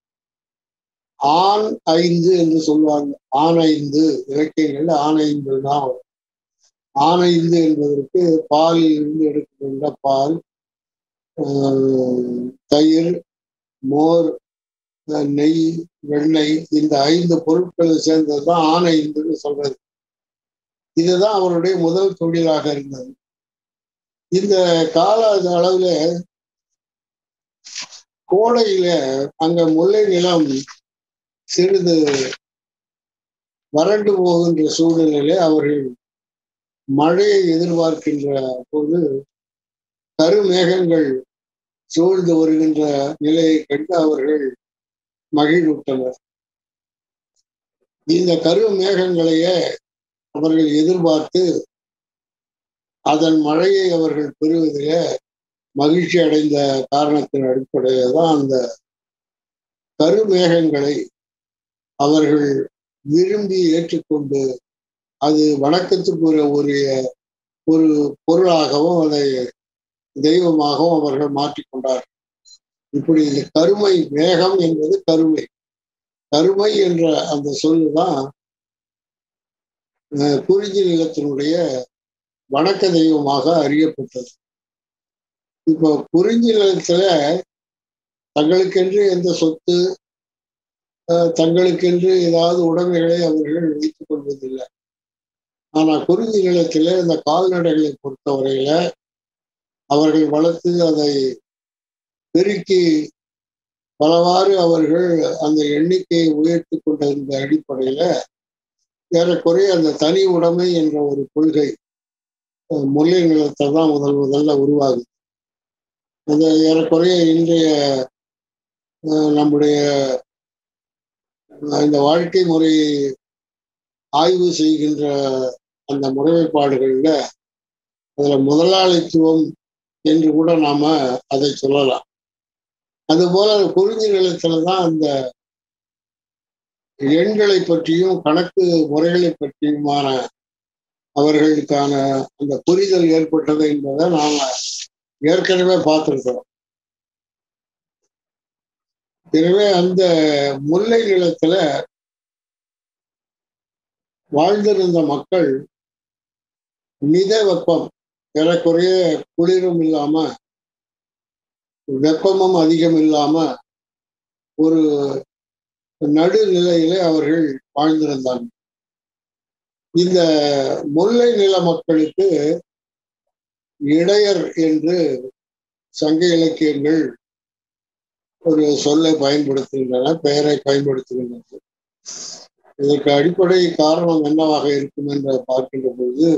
ஆண் ஐந்து என்று சொல்லுவாங்க ஆண் ஐந்து இலக்கியங்கள் ஆண் ஐந்து தான் வரும் ஆண் ஐந்து என்பதற்கு பாலில் இருந்து எடுக்கின்ற பால் தயிர் மோர் நெய் வெண்ணெய் இந்த ஐந்து பொருட்கள் சேர்ந்தது தான் ஆண் ஐந்துன்னு சொல்றது இதுதான் அவருடைய முதல் தொழிலாக இருந்தது இந்த கால அளவுல கோடையில அங்க முல்லை நிலம் சிறிது வறண்டு போகின்ற சூழ்நிலையில அவர்கள் மழையை எதிர்பார்க்கின்ற போது கருமேகங்கள் சூழ்ந்து வருகின்ற நிலையை கண்டு அவர்கள் மகிழ்வுற்றனர் இந்த கரு மேகங்களையே அவர்கள் எதிர்பார்த்து அதன் மழையை அவர்கள் பெறுவதிலே மகிழ்ச்சி அடைந்த காரணத்தின் அடிப்படையில் தான் அந்த கருமேகங்களை அவர்கள் விரும்பி ஏற்றுக்கொண்டு அது வணக்கத்துக்குரிய ஒரு ஒரு பொருளாகவும் அதை தெய்வமாகவும் அவர்கள் மாற்றிக்கொண்டார் இப்படி இந்த கருமை மேகம் என்பது கருமை கருமை என்ற அந்த சொல்லு தான் குறிஞ்சி நிலத்தினுடைய வணக்க தெய்வமாக அறியப்பட்டது இப்போ குறிஞ்சி நிலத்துல தங்களுக்கென்று எந்த சொத்து தங்களுக்கென்று ஏதாவது உடைமைகளை அவர்கள் வைத்துக் கொள்வதில்லை ஆனா குறிஞ்சி நிலத்தில இந்த கால்நடைகளை பொறுத்தவரையில அவர்கள் வளர்த்து அதை பெருக்கி பலவாறு அவர்கள் அந்த எண்ணிக்கையை உயர்த்தி கொண்டிருந்த அடிப்படையில ஏறக்குறைய அந்த தனி உடைமை என்ற ஒரு கொள்கை முல்லை நிலத்தை தான் முதல் முதல்ல உருவாகுது அந்த ஏறக்குறைய இன்றைய நம்முடைய இந்த வாழ்க்கை முறையை ஆய்வு செய்கின்ற அந்த முறைமைப்பாடுகள்ல அதுல முதலாளித்துவம் என்று கூட நாம அதை சொல்லலாம் அதுபோல குறிஞ்சி நிலத்துல தான் அந்த எண்களை பற்றியும் கணக்கு முறைகளை பற்றியுமான அவர்களுக்கான அந்த புரிதல் ஏற்பட்டது என்பதை நாம ஏற்கனவே பார்த்திருக்கிறோம் எனவே அந்த முல்லை நிலத்துல வாழ்ந்திருந்த மக்கள் மித வெப்பம் ஏறக்குறைய குளிரும் இல்லாம வெப்பமும் அதிகம் இல்லாம ஒரு நடுநிலையிலே அவர்கள் வாழ்ந்திருந்தாங்க இந்த முல்லை நில மக்களுக்கு இடையர் என்று சங்க இலக்கியங்கள் ஒரு சொல்லை பயன்படுத்துகின்றன பெயரை பயன்படுத்துகின்றன இதற்கு அடிப்படை காரணம் என்னவாக இருக்கும் என்று பார்க்கின்ற பொழுது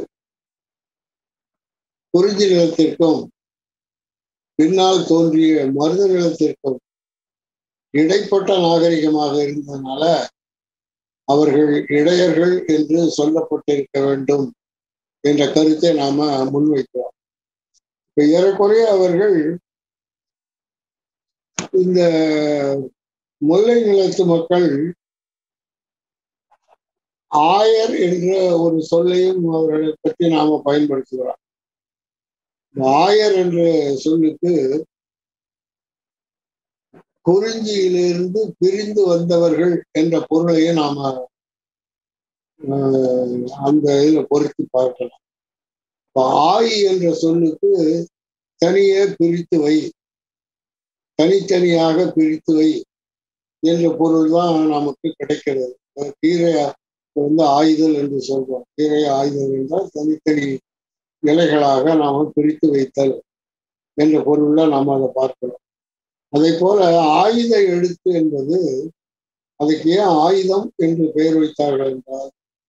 குறிஞ்சி நிலத்திற்கும் பின்னால் தோன்றிய மருத நிலத்திற்கும் இடைப்பட்ட நாகரிகமாக இருந்ததுனால அவர்கள் இடையர்கள் என்று சொல்லப்பட்டிருக்க வேண்டும் என்ற கருத்தை நாம முன்வைக்கிறோம் இப்ப ஏறக்குறைய அவர்கள் இந்த முல்லை நிலத்து மக்கள் ஆயர் என்ற ஒரு சொல்லையும் அவர்களை பற்றி நாம பயன்படுத்துகிறோம் ஆயர் என்ற சொல்லுக்கு குறிஞ்சியிலிருந்து பிரிந்து வந்தவர்கள் என்ற பொருளையும் நாம அந்த இதுல பொருத்தி பார்க்கலாம் ஆய் என்ற சொல்லுக்கு தனியே பிரித்து வை தனித்தனியாக பிரித்து வை என்ற பொருள் தான் நமக்கு கிடைக்கிறது கீரை வந்து ஆயுதல் என்று சொல்றோம் கீரை ஆயுதல் என்றால் தனித்தனி இலைகளாக நாம பிரித்து வைத்தல் என்ற பொருள்ல நாம் அதை பார்க்கிறோம் அதே போல ஆயுத எழுத்து என்பது அதுக்கு ஏன் ஆயுதம் என்று பெயர் வைத்தார்கள் என்றால்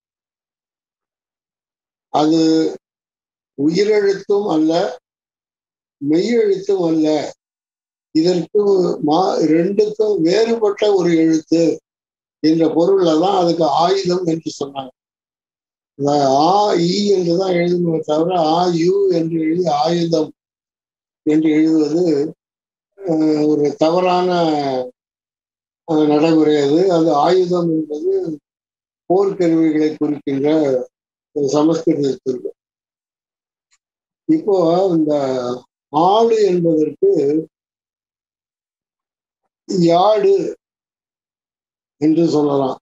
அது உயிரெழுத்தும் அல்ல மெய்யெழுத்தும் அல்ல இதற்கு மா ரெண்டுக்கும் வேறுபட்ட ஒரு எழுத்து என்ற பொருள்ல தான் அதுக்கு ஆயுதம் என்று சொன்னாங்க ஆ இ என்று தான் எழுதணுமே தவிர ஆ யு என்று எழுதி ஆயுதம் என்று எழுதுவது ஒரு தவறான நடைமுறை அது அது ஆயுதம் என்பது போர்க்கருவிகளை குறிக்கின்ற சமஸ்கிருதத்திற்கு இப்போ இந்த ஆடு என்பதற்கு யாடு என்று சொல்லலாம்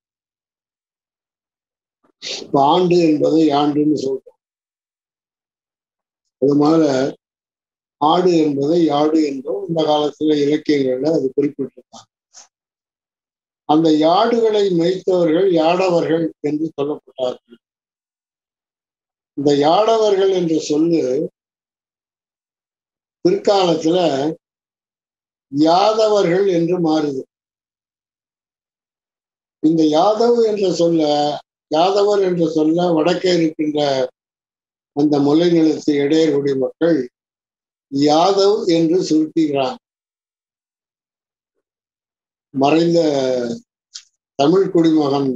ஆண்டு என்பதை ஆண்டுன்னு சொல்றோம் அது மாதிரி ஆடு என்பதை யாடு என்றும் இந்த காலத்துல இலக்கியங்கள்ல அது குறிப்பிட்டிருக்காங்க அந்த யாடுகளை மேய்த்தவர்கள் யாடவர்கள் என்று சொல்லப்பட்டார்கள் இந்த யாடவர்கள் என்ற சொல்லு பிற்காலத்துல யாதவர்கள் என்று மாறுது இந்த யாதவ் என்ற சொல்ல யாதவர் என்ற சொல்ல வடக்கே இருக்கின்ற அந்த முல்லை நிலத்து இடையர்குடி மக்கள் யாதவ் என்று சுருட்டுகிறான் மறைந்த தமிழ் குடிமகன்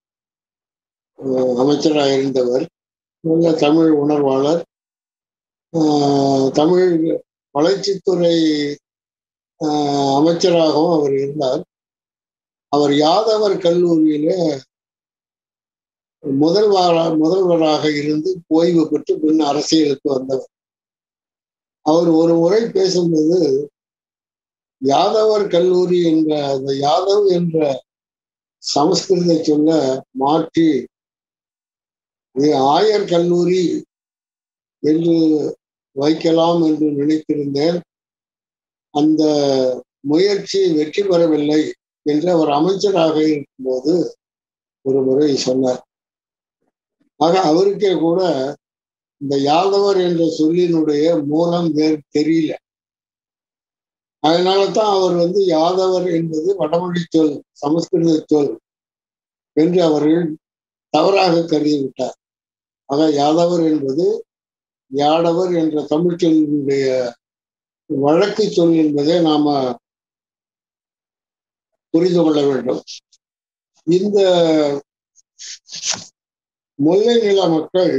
அமைச்சராக இருந்தவர் நல்ல தமிழ் உணர்வாளர் தமிழ் வளர்ச்சித்துறை அமைச்சராகவும் அவர் இருந்தார் அவர் யாதவர் கல்லூரியில முதல்வர முதல்வராக இருந்து ஓய்வு பெற்று பின் அரசியலுக்கு வந்தவர் அவர் ஒரு முறை பேசும்போது யாதவர் கல்லூரி என்ற அந்த யாதவ் என்ற சமஸ்கிருத சொல்ல மாற்றி ஆயர் கல்லூரி என்று வைக்கலாம் என்று நினைத்திருந்தேன் அந்த முயற்சி வெற்றி பெறவில்லை என்று அவர் அமைச்சராக இருக்கும்போது ஒரு முறை சொன்னார் ஆக அவருக்கே கூட இந்த யாதவர் என்ற சொல்லினுடைய மூலம் வேறு தெரியல அதனால தான் அவர் வந்து யாதவர் என்பது வடமொழி சொல் சமஸ்கிருத சொல் என்று அவர்கள் தவறாக கருதிவிட்டார் ஆக யாதவர் என்பது யாடவர் என்ற தமிழ் சொல்லினுடைய வழக்கு சொல் என்பதை நாம புரிந்து கொள்ள வேண்டும் இந்த முல்லை நில மக்கள்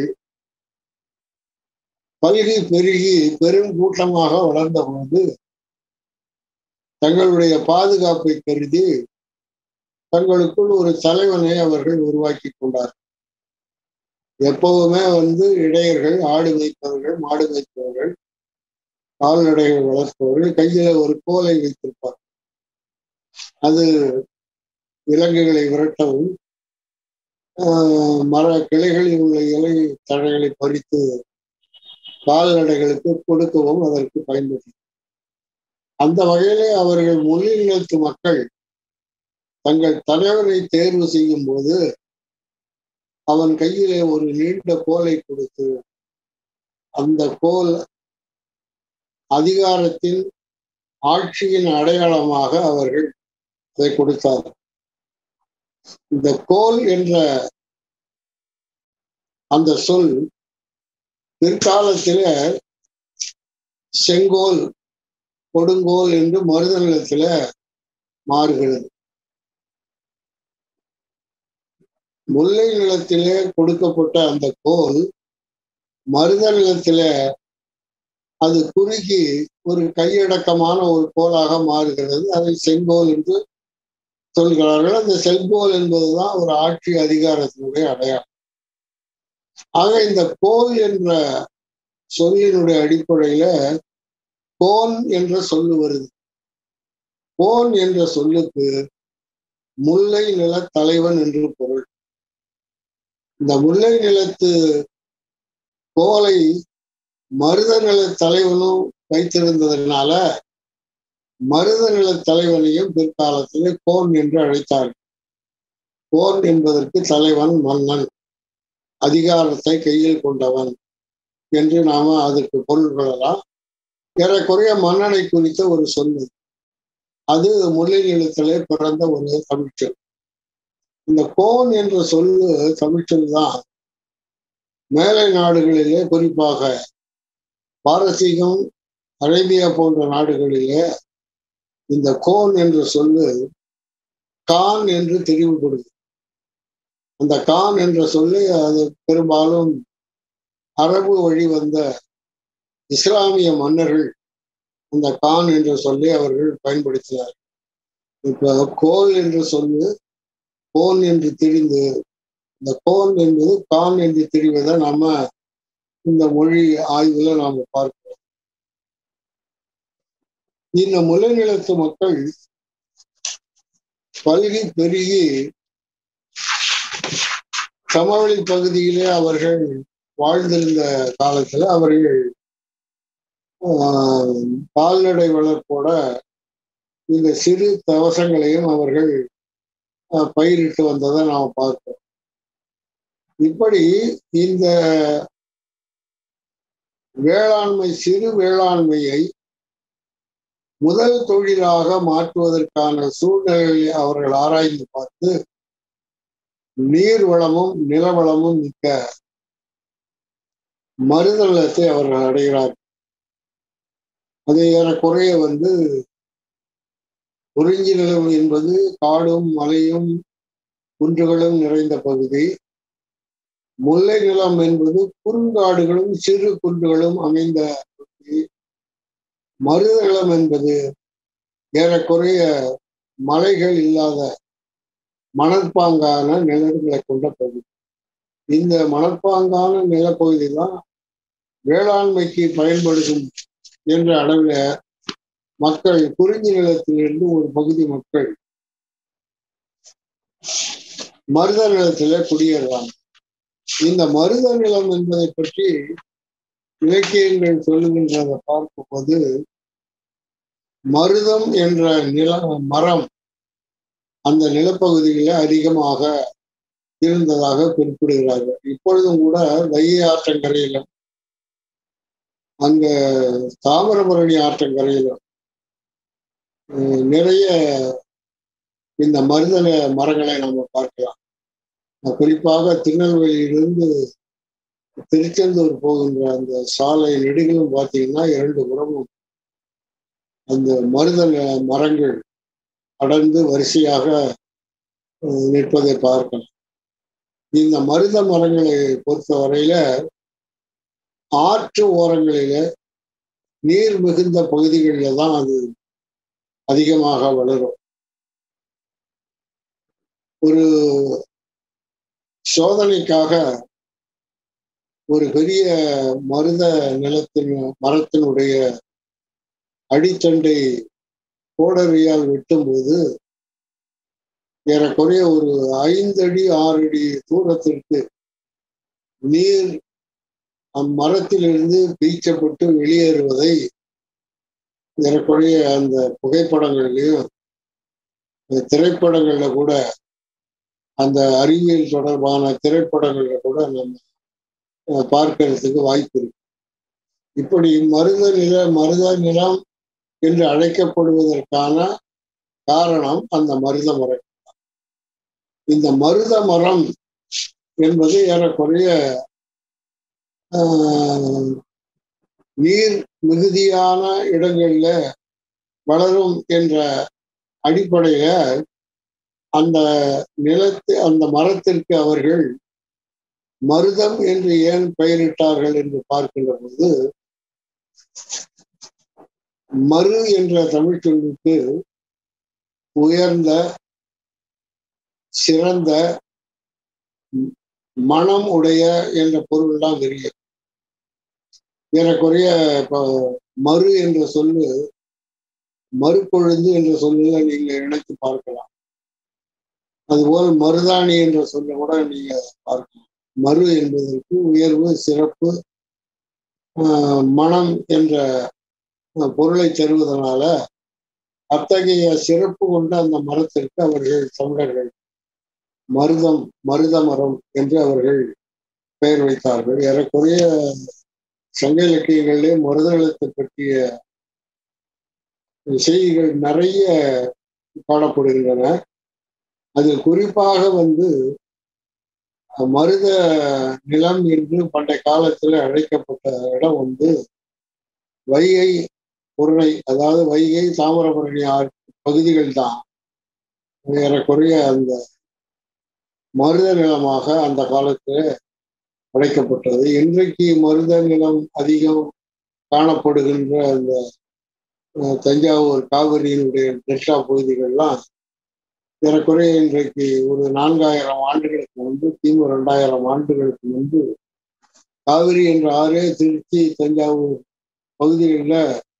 பல்கி பெருகி பெரும் கூட்டமாக வளர்ந்த போது தங்களுடைய பாதுகாப்பை கருதி தங்களுக்குள் ஒரு தலைவனை அவர்கள் உருவாக்கி கொண்டார் எப்பவுமே வந்து இடையர்கள் ஆடு வைப்பவர்கள் மாடு வைப்பவர்கள் கால்நடைகள் வளர்ப்பவர்கள் கையில ஒரு கோலை வைத்திருப்பார் அது விலங்குகளை விரட்டவும் மர கிளைகளில் உள்ள இலை தழைகளை பறித்து கால்நடைகளுக்கு கொடுக்கவும் அதற்கு பயன்படுத்தி அந்த வகையிலே அவர்கள் மொழிநிலத்து மக்கள் தங்கள் தலைவரை தேர்வு செய்யும் போது அவன் கையிலே ஒரு நீண்ட கோலை கொடுத்து அந்த கோல் அதிகாரத்தின் ஆட்சியின் அடையாளமாக அவர்கள் அதை கொடுத்தார் இந்த கோல் என்ற அந்த சொல் பிற்காலத்தில செங்கோல் கொடுங்கோல் என்று மருத நிலத்தில மாறுகிறது முல்லை நிலத்திலே கொடுக்கப்பட்ட அந்த கோல் மருத நிலத்தில அது குறுகி ஒரு கையடக்கமான ஒரு கோலாக மாறுகிறது அதை செங்கோல் என்று சொல்கிறார்கள் அந்த செங்கோல் என்பதுதான் ஒரு ஆட்சி அதிகாரத்தினுடைய அடையாளம் ஆக இந்த கோல் என்ற சொல்லினுடைய அடிப்படையில கோன் என்ற சொல்லு வருது கோன் என்ற சொல்லுக்கு முல்லை நில தலைவன் என்று பொருள் இந்த முல்லை நிலத்து கோலை மருத நில தலைவனும் வைத்திருந்ததுனால மருத நில தலைவனையும் பிற்காலத்திலே கோன் என்று அழைத்தார் கோன் என்பதற்கு தலைவன் மன்னன் அதிகாரத்தை கையில் கொண்டவன் என்று நாம அதற்கு பொருள் கொள்ளலாம் ஏறக்குறைய மன்னனை குறித்த ஒரு சொல்லு அது முல்லை நிலத்திலே பிறந்த ஒரு தமிழ்ச்சொல் இந்த கோன் என்ற சொல்லு தமிழ்ச்சொல் தான் மேலை நாடுகளிலே குறிப்பாக பாரசீகம் அரேபியா போன்ற நாடுகளிலே இந்த கோன் என்ற சொல்லு கான் என்று தெரிவுபடுது அந்த கான் என்ற சொல்லி அது பெரும்பாலும் அரபு வழி வந்த இஸ்லாமிய மன்னர்கள் அந்த கான் என்ற சொல்லி அவர்கள் பயன்படுத்தினார் இப்ப கோல் என்று சொல்லு கோன் என்று தெரிந்து இந்த கோன் என்பது கான் என்று தெரிவதை நாம இந்த மொழி ஆய்வுல நாம பார்க்கிறோம் இந்த முலைநிலத்து மக்கள் பல்கி பெருகி சமவெளி பகுதியிலே அவர்கள் வாழ்ந்திருந்த காலத்துல அவர்கள் கால்நடை வளர்ப்போட இந்த சிறு தவசங்களையும் அவர்கள் பயிரிட்டு வந்ததை நாம் பார்க்கிறோம் இப்படி இந்த வேளாண்மை சிறு வேளாண்மையை முதல் தொழிலாக மாற்றுவதற்கான சூழ்நிலையை அவர்கள் ஆராய்ந்து பார்த்து நீர் வளமும் நிலவளமும் மிக்க மறுதளத்தை அவர்கள் அடைகிறார்கள் அது ஏறக்குறைய வந்து குறிஞ்சி நிலம் என்பது காடும் மலையும் குன்றுகளும் நிறைந்த பகுதி முல்லை நிலம் என்பது குறுங்காடுகளும் சிறு குன்றுகளும் அமைந்த பகுதி மருத நிலம் என்பது ஏறக்குறைய மலைகள் இல்லாத மணற்பாங்கான நிலங்களை கொண்ட பகுதி இந்த மணற்பாங்கான நிலப்பகுதி தான் வேளாண்மைக்கு பயன்படுத்தும் என்ற அளவில் மக்கள் குறிஞ்சி நிலத்திலிருந்து ஒரு பகுதி மக்கள் மருத நிலத்தில குடியேறுவாங்க இந்த மருத நிலம் என்பதை பற்றி இலக்கியங்கள் சொல்லுகின்றதை பார்க்கும்போது மருதம் என்ற நில மரம் அந்த நிலப்பகுதியில அதிகமாக இருந்ததாக குறிப்பிடுகிறார்கள் இப்பொழுதும் கூட வைகை ஆற்றங்கரையில அங்க தாமிரபரணி ஆற்றங்கரையில நிறைய இந்த மருத மரங்களை நம்ம பார்க்கலாம் குறிப்பாக திருநெல்வேலியிலிருந்து திருச்செந்தூர் போகின்ற அந்த சாலை நெடுகளும் பார்த்தீங்கன்னா இரண்டு புறமும் அந்த மருத மரங்கள் அடர்ந்து வரிசையாக நிற்பதை பார்க்கலாம் இந்த மருத மரங்களை பொறுத்த வரையில ஆற்று ஓரங்களில நீர் மிகுந்த பகுதிகளில் தான் அது அதிகமாக வளரும் ஒரு சோதனைக்காக ஒரு பெரிய மருத நிலத்தின் மரத்தினுடைய அடித்தண்டை கோடரியால் வெட்டும்போது ஏறக்குறைய ஒரு ஐந்து அடி ஆறு அடி தூரத்திற்கு நீர் அம்மரத்திலிருந்து பீச்சப்பட்டு வெளியேறுவதை ஏறக்குறைய அந்த புகைப்படங்கள்லையும் திரைப்படங்கள்ல கூட அந்த அறிவியல் தொடர்பான திரைப்படங்கள்ல கூட நம்ம பார்க்கறதுக்கு வாய்ப்பு இருக்கு இப்படி மருத நில மருத நிலம் என்று அழைக்கப்படுவதற்கான காரணம் அந்த மருத மரம் இந்த மருத மரம் என்பது ஏறக்குறைய நீர் மிகுதியான இடங்கள்ல வளரும் என்ற அடிப்படையில அந்த நிலத்து அந்த மரத்திற்கு அவர்கள் மருதம் என்று ஏன் பெயரிட்டார்கள் என்று பார்க்கின்ற போது மறு என்ற தமிழ் சொல்லுக்கு உயர்ந்த சிறந்த மனம் உடைய என்ற பொருள் தான் தெரியும் ஏறக்குறைய இப்போ மறு என்ற சொல்லு மறுப்பொழுந்து என்ற சொல்லுல நீங்க இணைத்து பார்க்கலாம் அதுபோல் மருதாணி என்ற சொல்ல கூட நீங்க பார்க்கலாம் மறு என்பதற்கு உயர்வு சிறப்பு மனம் என்ற பொருளை தருவதனால அத்தகைய சிறப்பு கொண்ட அந்த மரத்திற்கு அவர்கள் தமிழர்கள் மருதம் மருத மரம் என்று அவர்கள் பெயர் வைத்தார்கள் ஏறக்குறைய சங்க இலக்கியங்களிலே மருதளத்தை பற்றிய செய்திகள் நிறைய காணப்படுகின்றன அதில் குறிப்பாக வந்து மருத நிலம் என்று பண்டைய காலத்தில் அழைக்கப்பட்ட இடம் வந்து வைகை பொருளை அதாவது வைகை தாமிரபரணி ஆறு பகுதிகள் தான் ஏறக்குறைய அந்த மருத நிலமாக அந்த காலத்தில் அழைக்கப்பட்டது இன்றைக்கு மருத நிலம் அதிகம் காணப்படுகின்ற அந்த தஞ்சாவூர் காவிரியினுடைய டெல்டா பகுதிகள்லாம் ஏறக்குறைய இன்றைக்கு ஒரு நான்காயிரம் ஆண்டுகளுக்கு முன்பு கிமு ரெண்டாயிரம் ஆண்டுகளுக்கு முன்பு காவிரி என்ற ஆறே திருச்சி தஞ்சாவூர் பகுதிகளில்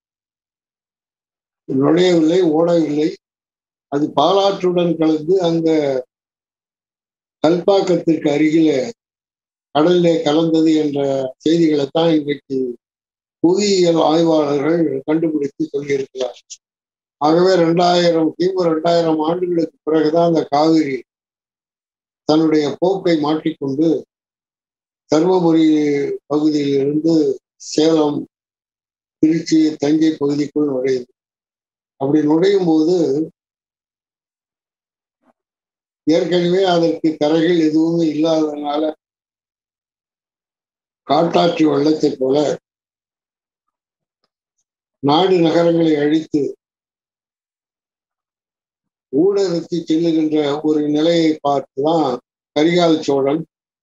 நுழையவில்லை ஓடவில்லை அது பாலாற்றுடன் கலந்து அங்க கல்பாக்கத்திற்கு அருகில கடல்ல கலந்தது என்ற செய்திகளை தான் இன்றைக்கு புவியியல் ஆய்வாளர்கள் கண்டுபிடித்து சொல்லியிருக்கிறார் ஆகவே ரெண்டாயிரம் கிமு ரெண்டாயிரம் ஆண்டுகளுக்கு பிறகுதான் அந்த காவிரி தன்னுடைய போக்கை மாற்றிக்கொண்டு தருமபுரி பகுதியிலிருந்து சேலம் திருச்சி தஞ்சை பகுதிக்குள் நுழையுது அப்படி நுழையும் போது ஏற்கனவே அதற்கு கரைகள் எதுவுமே இல்லாததுனால காட்டாற்று வெள்ளத்தை போல நாடு நகரங்களை அழித்து ஊடகத்து செல்லுகின்ற ஒரு நிலையை பார்த்துதான் கரிகால் சோழன்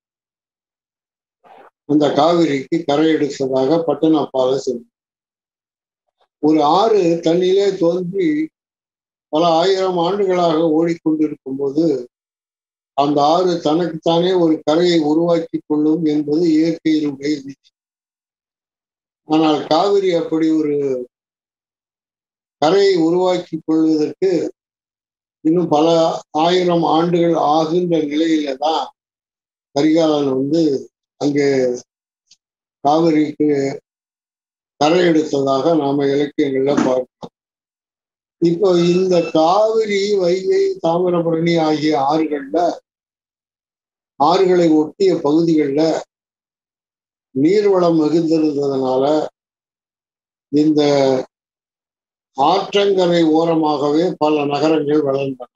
அந்த காவிரிக்கு கரை எடுத்ததாக பட்டணப்பால சொன்னார் ஒரு ஆறு தண்ணியிலே தோன்றி பல ஆயிரம் ஆண்டுகளாக ஓடிக்கொண்டிருக்கும் போது அந்த ஆறு தனக்குத்தானே ஒரு கரையை உருவாக்கி கொள்ளும் என்பது இயற்கையினுடைய விதி ஆனால் காவிரி அப்படி ஒரு கரையை உருவாக்கி கொள்வதற்கு இன்னும் பல ஆயிரம் ஆண்டுகள் ஆகின்ற நிலையில தான் கரிகாலன் வந்து அங்கே காவிரிக்கு கரை எடுத்ததாக நாம இலக்கியங்கள்ல பார்க்கிறோம் இப்போ இந்த காவிரி வைகை தாமிரபரணி ஆகிய ஆறுகள்ல ஆறுகளை ஒட்டிய பகுதிகளில் நீர்வளம் மிகுந்திருந்ததுனால இந்த ஆற்றங்கரை ஓரமாகவே பல நகரங்கள் வளர்ந்தன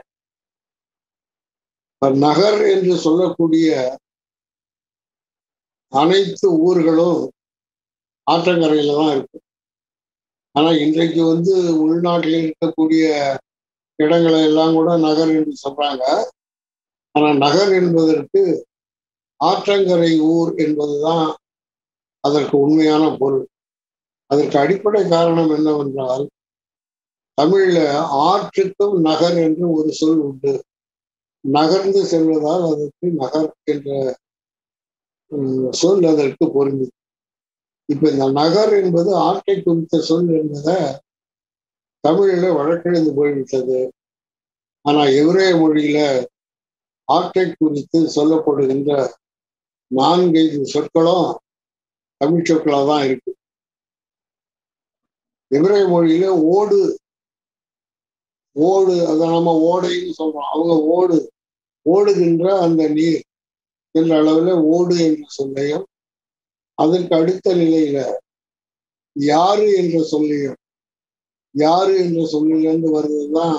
நகர் என்று சொல்லக்கூடிய அனைத்து ஊர்களும் ஆற்றங்கரையில தான் இருக்கு ஆனா இன்றைக்கு வந்து உள்நாட்டில் இருக்கக்கூடிய இடங்களை எல்லாம் கூட நகர் என்று சொல்றாங்க ஆனா நகர் என்பதற்கு ஆற்றங்கரை ஊர் என்பதுதான் அதற்கு உண்மையான பொருள் அதற்கு அடிப்படை காரணம் என்னவென்றால் தமிழ்ல ஆற்றுக்கும் நகர் என்று ஒரு சொல் உண்டு நகர்ந்து செல்வதால் அதற்கு நகர் என்ற சொல் அதற்கு பொருந்தி இப்ப இந்த நகர் என்பது ஆற்றை குறித்த சொல் என்பதை தமிழில் வழக்கெழுந்து போய்விட்டது ஆனா எவரே மொழியில ஆற்றை குறித்து சொல்லப்படுகின்ற நான்கைந்து சொற்களும் தமிழ் சொற்களாக தான் இருக்கு எவரே மொழியில ஓடு ஓடு அதை நம்ம ஓடைன்னு சொல்றோம் அவங்க ஓடு ஓடுகின்ற அந்த நீர் என்ற அளவுல ஓடு என்ற சொல்லையும் அதற்கு அடுத்த நிலையில யாரு என்ற சொல்லையும் யாரு என்ற சொல்லிலிருந்து வருவதுதான்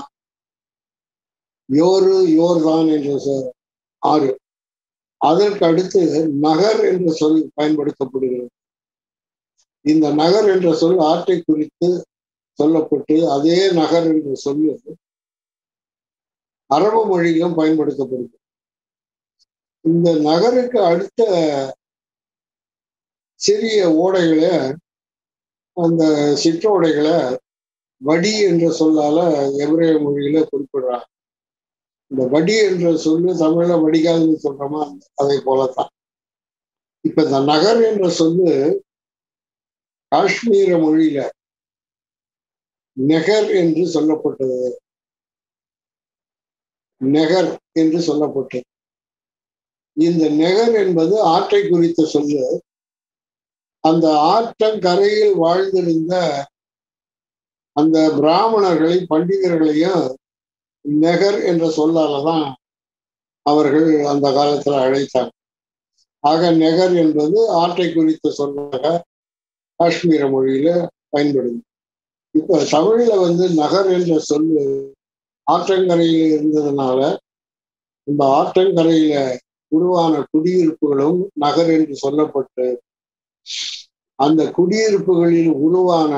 யோரு யோர்தான் என்ற ஆறு அதற்கு அடுத்து நகர் என்ற சொல் பயன்படுத்தப்படுகிறது இந்த நகர் என்ற சொல் ஆற்றை குறித்து சொல்லப்பட்டு அதே நகர் என்ற சொல்லு அரபு மொழியிலும் பயன்படுத்தப்படுது இந்த நகருக்கு அடுத்த சிறிய ஓடைகளை அந்த சிற்றோடைகளை வடி என்ற சொல்லால எபிரேய மொழியில குறிப்பிடுறாங்க இந்த வடி என்ற சொல்லு தமிழ்ல வடிகால்னு சொல்றோமா அதை போலத்தான் இப்ப இந்த நகர் என்ற சொல்லு காஷ்மீர மொழியில நெகர் என்று சொல்லப்பட்டது நெகர் என்று சொல்லப்பட்டது இந்த நெகர் என்பது ஆற்றை குறித்த சொல்லு அந்த ஆற்றங்கரையில் வாழ்ந்திருந்த அந்த பிராமணர்களை பண்டிதர்களையும் நெகர் என்ற சொல்லால தான் அவர்கள் அந்த காலத்துல அழைத்தாங்க ஆக நெகர் என்பது ஆற்றை குறித்த சொல்லாக காஷ்மீர மொழியில பயன்படுது இப்ப தமிழ்ல வந்து நகர் என்ற சொல்லு ஆற்றங்கரையில் இருந்ததுனால இந்த ஆற்றங்கரையில உருவான குடியிருப்புகளும் நகர் என்று சொல்லப்பட்டு அந்த குடியிருப்புகளில் உருவான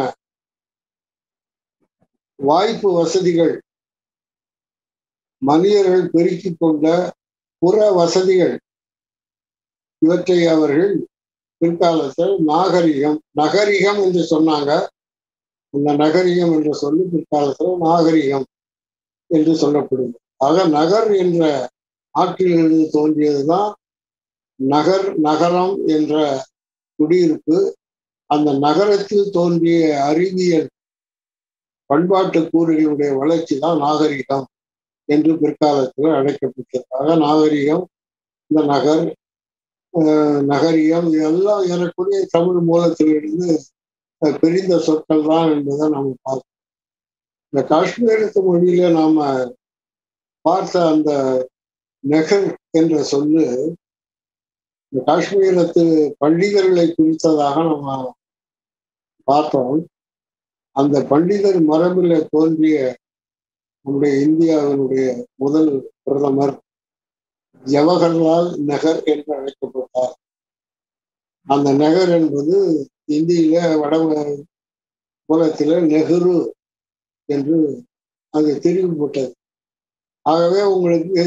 வாய்ப்பு வசதிகள் மனிதர்கள் பெருக்கிக் கொண்ட புற வசதிகள் இவற்றை அவர்கள் பிற்காலத்தில் நாகரிகம் நகரிகம் என்று சொன்னாங்க இந்த நகரிகம் என்று சொல்லி பிற்காலத்தில் நாகரிகம் என்று சொல்லப்படுது ஆக நகர் என்ற ஆற்றிலிருந்து தோன்றியதுதான் நகர் நகரம் என்ற குடியிருப்பு அந்த நகரத்தில் தோன்றிய அறிவியல் பண்பாட்டு கூறுகளுடைய வளர்ச்சி தான் நாகரிகம் என்று பிற்காலத்தில் அழைக்கப்பட்டது ஆக நாகரிகம் இந்த நகர் நகரியம் இதெல்லாம் ஏறக்கூடிய தமிழ் மூலத்திலிருந்து பிரிந்த சொற்கள் தான் என்பதை நம்ம பார்க்கணும் இந்த காஷ்மீரத்து மொழியில நாம பார்த்த அந்த நெகர் என்ற சொல்லு இந்த காஷ்மீரத்து பண்டிதர்களை குறித்ததாக நம்ம பார்த்தோம் அந்த பண்டிதர் மரபில் தோன்றிய நம்முடைய இந்தியாவினுடைய முதல் பிரதமர் ஜவஹர்லால் நெகர் என்று அழைக்கப்பட்டார் அந்த நெகர் என்பது இந்தியில வட மூலத்தில நெஹ்ரு என்று அது தெரிவிக்கப்பட்டது ஆகவே உங்களுக்கு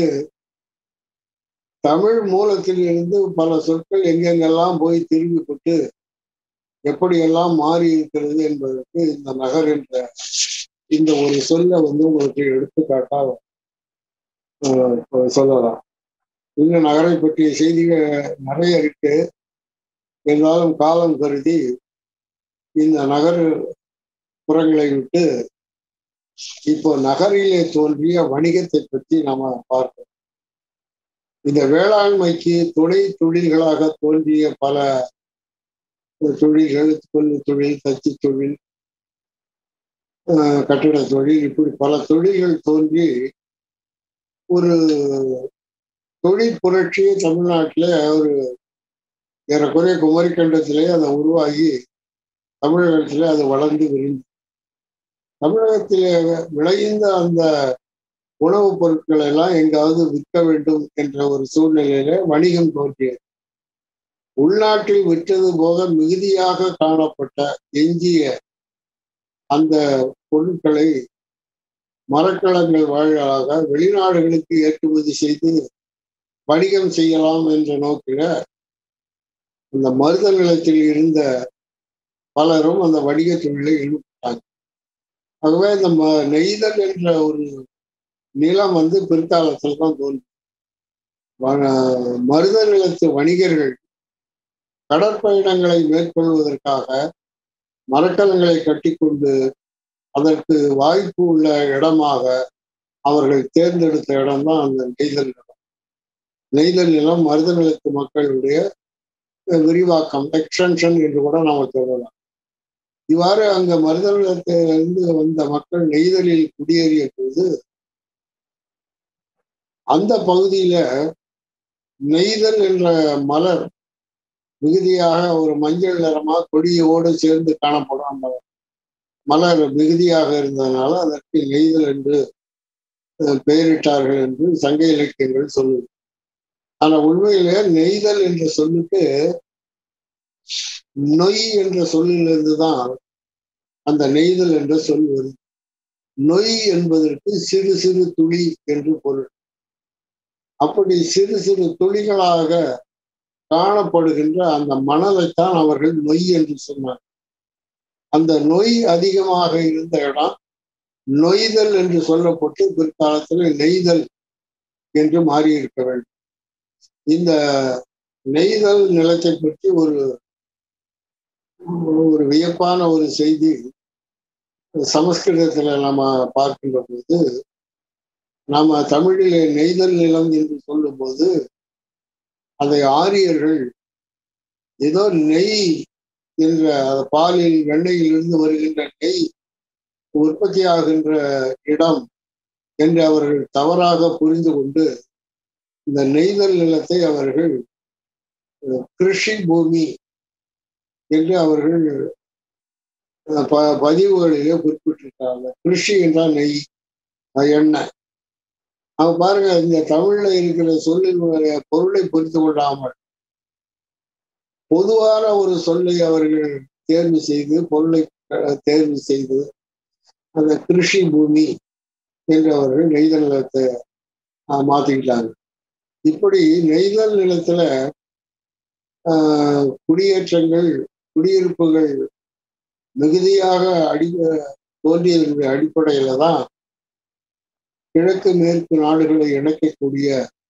தமிழ் மூலத்தில் இருந்து பல சொற்கள் எங்கெங்கெல்லாம் போய் திரும்பிப்பட்டு எப்படியெல்லாம் மாறி இருக்கிறது என்பதற்கு இந்த நகர் என்ற இந்த ஒரு சொல்ல வந்து உங்களுக்கு எடுத்துக்காட்டாக சொல்லலாம் இன்னும் நகரை பற்றிய செய்திகள் நிறைய இருக்கு இருந்தாலும் காலம் கருதி இந்த நகர் புறங்களை விட்டு இப்போ நகரிலே தோன்றிய வணிகத்தை பற்றி நாம பார்ப்போம் இந்த வேளாண்மைக்கு துணை தொழில்களாக தோன்றிய பல தொழில்கள் கொல்லு தொழில் தச்சு தொழில் கட்டிட தொழில் இப்படி பல தொழில்கள் தோன்றி ஒரு தொழில் புரட்சியை தமிழ்நாட்டில் ஒரு ஏறக்குறைய குமரிக்கண்டத்திலே அதை உருவாகி தமிழகத்திலே அது வளர்ந்து விரிந்து தமிழகத்திலே விளைந்த அந்த உணவுப் பொருட்களை எல்லாம் எங்காவது விற்க வேண்டும் என்ற ஒரு சூழ்நிலையில வணிகம் தோன்றியது உள்நாட்டில் விற்றது போக மிகுதியாக காணப்பட்ட எஞ்சிய அந்த பொருட்களை மரக்கலங்கள் வாயிலாக வெளிநாடுகளுக்கு ஏற்றுமதி செய்து வணிகம் செய்யலாம் என்ற நோக்கில இந்த மருத நிலத்தில் இருந்த பலரும் அந்த வணிக தொழிலை ஈடுபட்டாங்க ஆகவே இந்த ம நெய்தல் என்ற ஒரு நிலம் வந்து பிற்காலத்தில் தான் தோன்றி மருத நிலத்து வணிகர்கள் கடற்பயணங்களை மேற்கொள்வதற்காக மரக்கலங்களை கட்டிக்கொண்டு அதற்கு வாய்ப்பு உள்ள இடமாக அவர்கள் தேர்ந்தெடுத்த இடம்தான் அந்த நெய்தல் நிலம் நெய்தல் நிலம் மருத நிலத்து மக்களுடைய விரிவாக்கம் எக்ஸ்டென்ஷன் என்று கூட நாம சொல்லலாம் இவ்வாறு அங்க மருத நிலத்திலிருந்து வந்த மக்கள் நெய்தலில் குடியேறிய போது அந்த பகுதியில நெய்தல் என்ற மலர் மிகுதியாக ஒரு மஞ்சள் நிறமா கொடியோடு சேர்ந்து காணப்படும் அந்த மலர் மிகுதியாக இருந்ததுனால அதற்கு நெய்தல் என்று பெயரிட்டார்கள் என்று சங்க இலக்கியங்கள் சொல்லுது ஆனா உண்மையிலே நெய்தல் என்ற சொல்லுக்கு நொய் என்ற சொல்லிலிருந்து தான் அந்த நெய்தல் என்ற சொல் வருது நொய் என்பதற்கு சிறு சிறு துளி என்று பொருள் அப்படி சிறு சிறு துளிகளாக காணப்படுகின்ற அந்த மணலைத்தான் அவர்கள் நொய் என்று சொன்னார் அந்த நொய் அதிகமாக இருந்த இடம் நொய்தல் என்று சொல்லப்பட்டு பிற்காலத்தில் நெய்தல் என்று மாறி இருக்க வேண்டும் இந்த நெய்தல் நிலத்தை பற்றி ஒரு ஒரு வியப்பான ஒரு செய்தி சமஸ்கிருதத்துல நம்ம பார்க்கின்ற போது நாம தமிழிலே நெய்தல் நிலம் என்று சொல்லும் போது அதை ஆரியர்கள் ஏதோ நெய் என்ற பாலில் வெண்ணையில் இருந்து வருகின்ற நெய் உற்பத்தி ஆகின்ற இடம் என்று அவர்கள் தவறாக புரிந்து கொண்டு இந்த நெய்தல் நிலத்தை அவர்கள் கிருஷி பூமி என்று அவர்கள் ப பதிவுகளிலே குறிப்பிட்டிருக்காங்க கிருஷி என்றால் நெய் எண்ணெய் அவங்க பாருங்க இந்த தமிழ்ல இருக்கிற சொல்லினுடைய பொருளை புரிந்து கொள்ளாமல் பொதுவான ஒரு சொல்லை அவர்கள் தேர்வு செய்து பொருளை தேர்வு செய்து அந்த கிருஷி பூமி என்று அவர்கள் நெய்தல் நிலத்தை மாத்திக்கிட்டாங்க இப்படி நெய்தல் நிலத்துல குடியேற்றங்கள் குடியிருப்புகள் மிகுதியாக அடி தோன்றியதனுடைய அடிப்படையில தான் கிழக்கு மேற்கு நாடுகளை இணைக்கக்கூடிய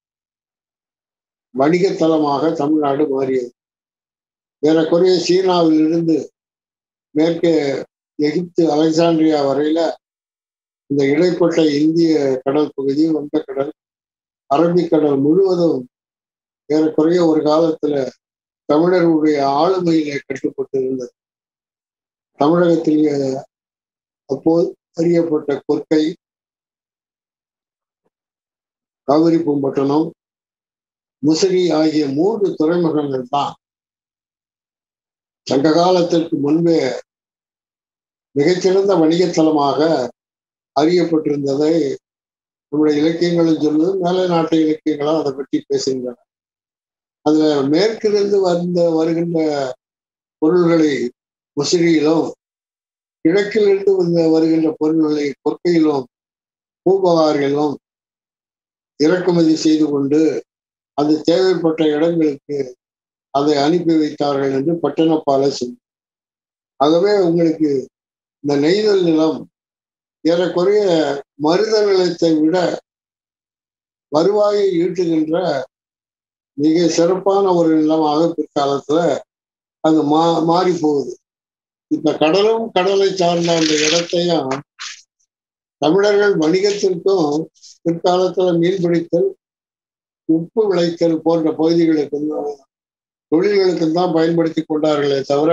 வணிகத்தலமாக தமிழ்நாடு மாறியது ஏறக்குறைய சீனாவில் இருந்து மேற்கே எகிப்து அலெக்சாண்ட்ரியா வரையில இந்த இடைப்பட்ட இந்திய கடல் பகுதி வங்கக்கடல் அரபிக்கடல் முழுவதும் ஏறக்குறைய ஒரு காலத்துல தமிழர்களுடைய ஆளுமையிலே கட்டுப்பட்டு இருந்தது தமிழகத்தில் அப்போது அறியப்பட்ட கொற்கை காவிரி பூம்பட்டினம் முசிறி ஆகிய மூன்று துறைமுகங்கள் தான் சங்க காலத்திற்கு முன்பே மிகச்சிறந்த வணிகத்தலமாக அறியப்பட்டிருந்ததை நம்முடைய இலக்கியங்களும் சொல்லுது மேலை நாட்டு இலக்கியங்களும் அதை பற்றி பேசுகின்றன அதுல மேற்கிலிருந்து வந்த வருகின்ற பொருள்களை முசிறியிலும் கிழக்கிலிருந்து வந்த வருகின்ற பொருள்களை கொற்கையிலும் பூபகாரிலும் இறக்குமதி செய்து கொண்டு அது தேவைப்பட்ட இடங்களுக்கு அதை அனுப்பி வைத்தார்கள் என்று பட்டணப்பால சொன்ன ஆகவே உங்களுக்கு இந்த நெய்தல் நிலம் ஏறக்குறைய மருத நிலத்தை விட வருவாயை ஈட்டுகின்ற மிக சிறப்பான ஒரு நிலமாக பிற்காலத்துல அது மா மாறி போகுது இப்ப கடலும் கடலை சார்ந்த அந்த இடத்தையும் தமிழர்கள் வணிகத்திற்கும் பிற்காலத்துல மீன்பிடித்தல் உப்பு விளைத்தல் போன்ற பகுதிகளுக்கு தொழில்களுக்கு தான் பயன்படுத்தி கொண்டார்களே தவிர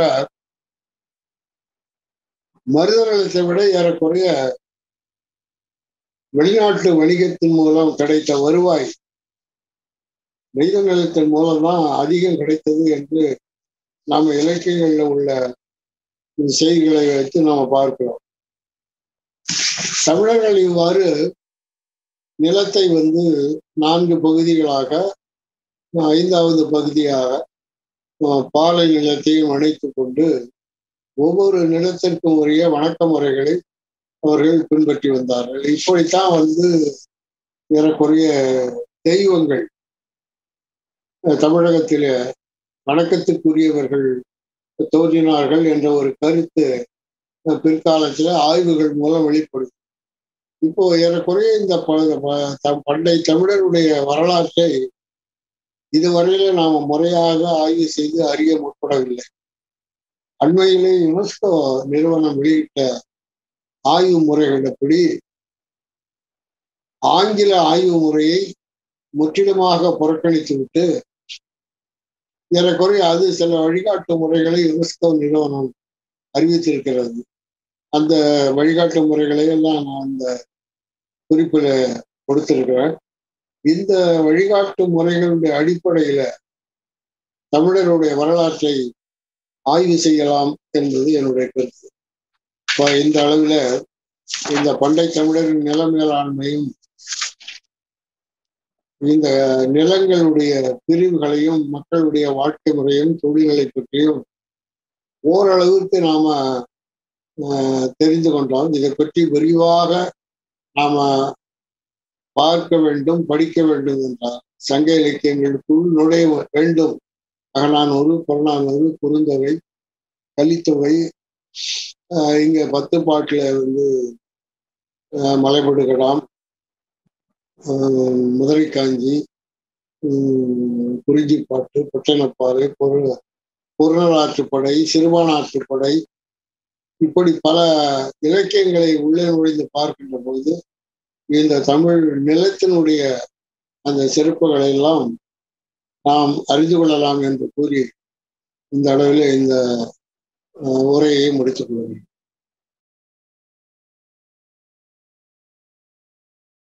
மருதநலத்தை விட ஏறக்குறைய வெளிநாட்டு வணிகத்தின் மூலம் கிடைத்த வருவாய் நெய்த நிலத்தின் மூலம்தான் அதிகம் கிடைத்தது என்று நாம இலக்கியங்கள்ல உள்ள செய்திகளை வைத்து நாம பார்க்கிறோம் தமிழர்கள் இவ்வாறு நிலத்தை வந்து நான்கு பகுதிகளாக ஐந்தாவது பகுதியாக பாலை நிலத்தையும் அணைத்து கொண்டு ஒவ்வொரு நிலத்திற்கும் உரிய வணக்க முறைகளை அவர்கள் பின்பற்றி வந்தார்கள் இப்படித்தான் வந்து ஏறக்குறைய தெய்வங்கள் தமிழகத்தில வணக்கத்துக்குரியவர்கள் தோன்றினார்கள் என்ற ஒரு கருத்து பிற்காலத்துல ஆய்வுகள் மூலம் வெளிப்படுது இப்போ ஏறக்குறைய இந்த பண்டை தமிழருடைய வரலாற்றை இதுவரையில நாம் முறையாக ஆய்வு செய்து அறிய முற்படவில்லை அண்மையிலே யுனெஸ்கோ நிறுவனம் வெளியிட்ட ஆய்வு முறைகளப்படி ஆங்கில ஆய்வு முறையை முற்றிலுமாக புறக்கணித்து விட்டு ஏறக்குறைய அது சில வழிகாட்டு முறைகளை யுனெஸ்கோ நிறுவனம் அறிவித்திருக்கிறது அந்த வழிகாட்டு முறைகளை எல்லாம் நான் அந்த குறிப்பில் கொடுத்திருக்கிறேன் இந்த வழிகாட்டு முறைகளுடைய அடிப்படையில தமிழருடைய வரலாற்றை ஆய்வு செய்யலாம் என்பது என்னுடைய கருத்து இப்போ இந்த அளவில் இந்த பண்டை தமிழரின் நில மேலாண்மையும் இந்த நிலங்களுடைய பிரிவுகளையும் மக்களுடைய வாழ்க்கை முறையும் தொழில்களை பற்றியும் ஓரளவுக்கு நாம தெரிந்து கொண்டோம் இதை பற்றி விரிவாக நாம பார்க்க வேண்டும் படிக்க வேண்டும் என்றார் சங்க இலக்கியங்களுக்குள் நுழைய வேண்டும் அகநானூறு புறநானூறு குறுந்தொகை கலித்தொகை இங்க பத்து பாட்டுல வந்து மலைபடுகடாம் மதுரை காஞ்சி குறிஞ்சிப்பாட்டு பட்டணப்பாறை பொருள் பொருளாற்றுப்படை சிறுபானாற்றுப்படை இப்படி பல இலக்கியங்களை உள்ளே நுழைந்து பார்க்கின்ற பொழுது இந்த தமிழ் நிலத்தினுடைய அந்த சிறப்புகளை எல்லாம் நாம் அறிந்து கொள்ளலாம் என்று கூறி இந்த அளவில் இந்த உரையை முடித்துக் கொள்கிறேன்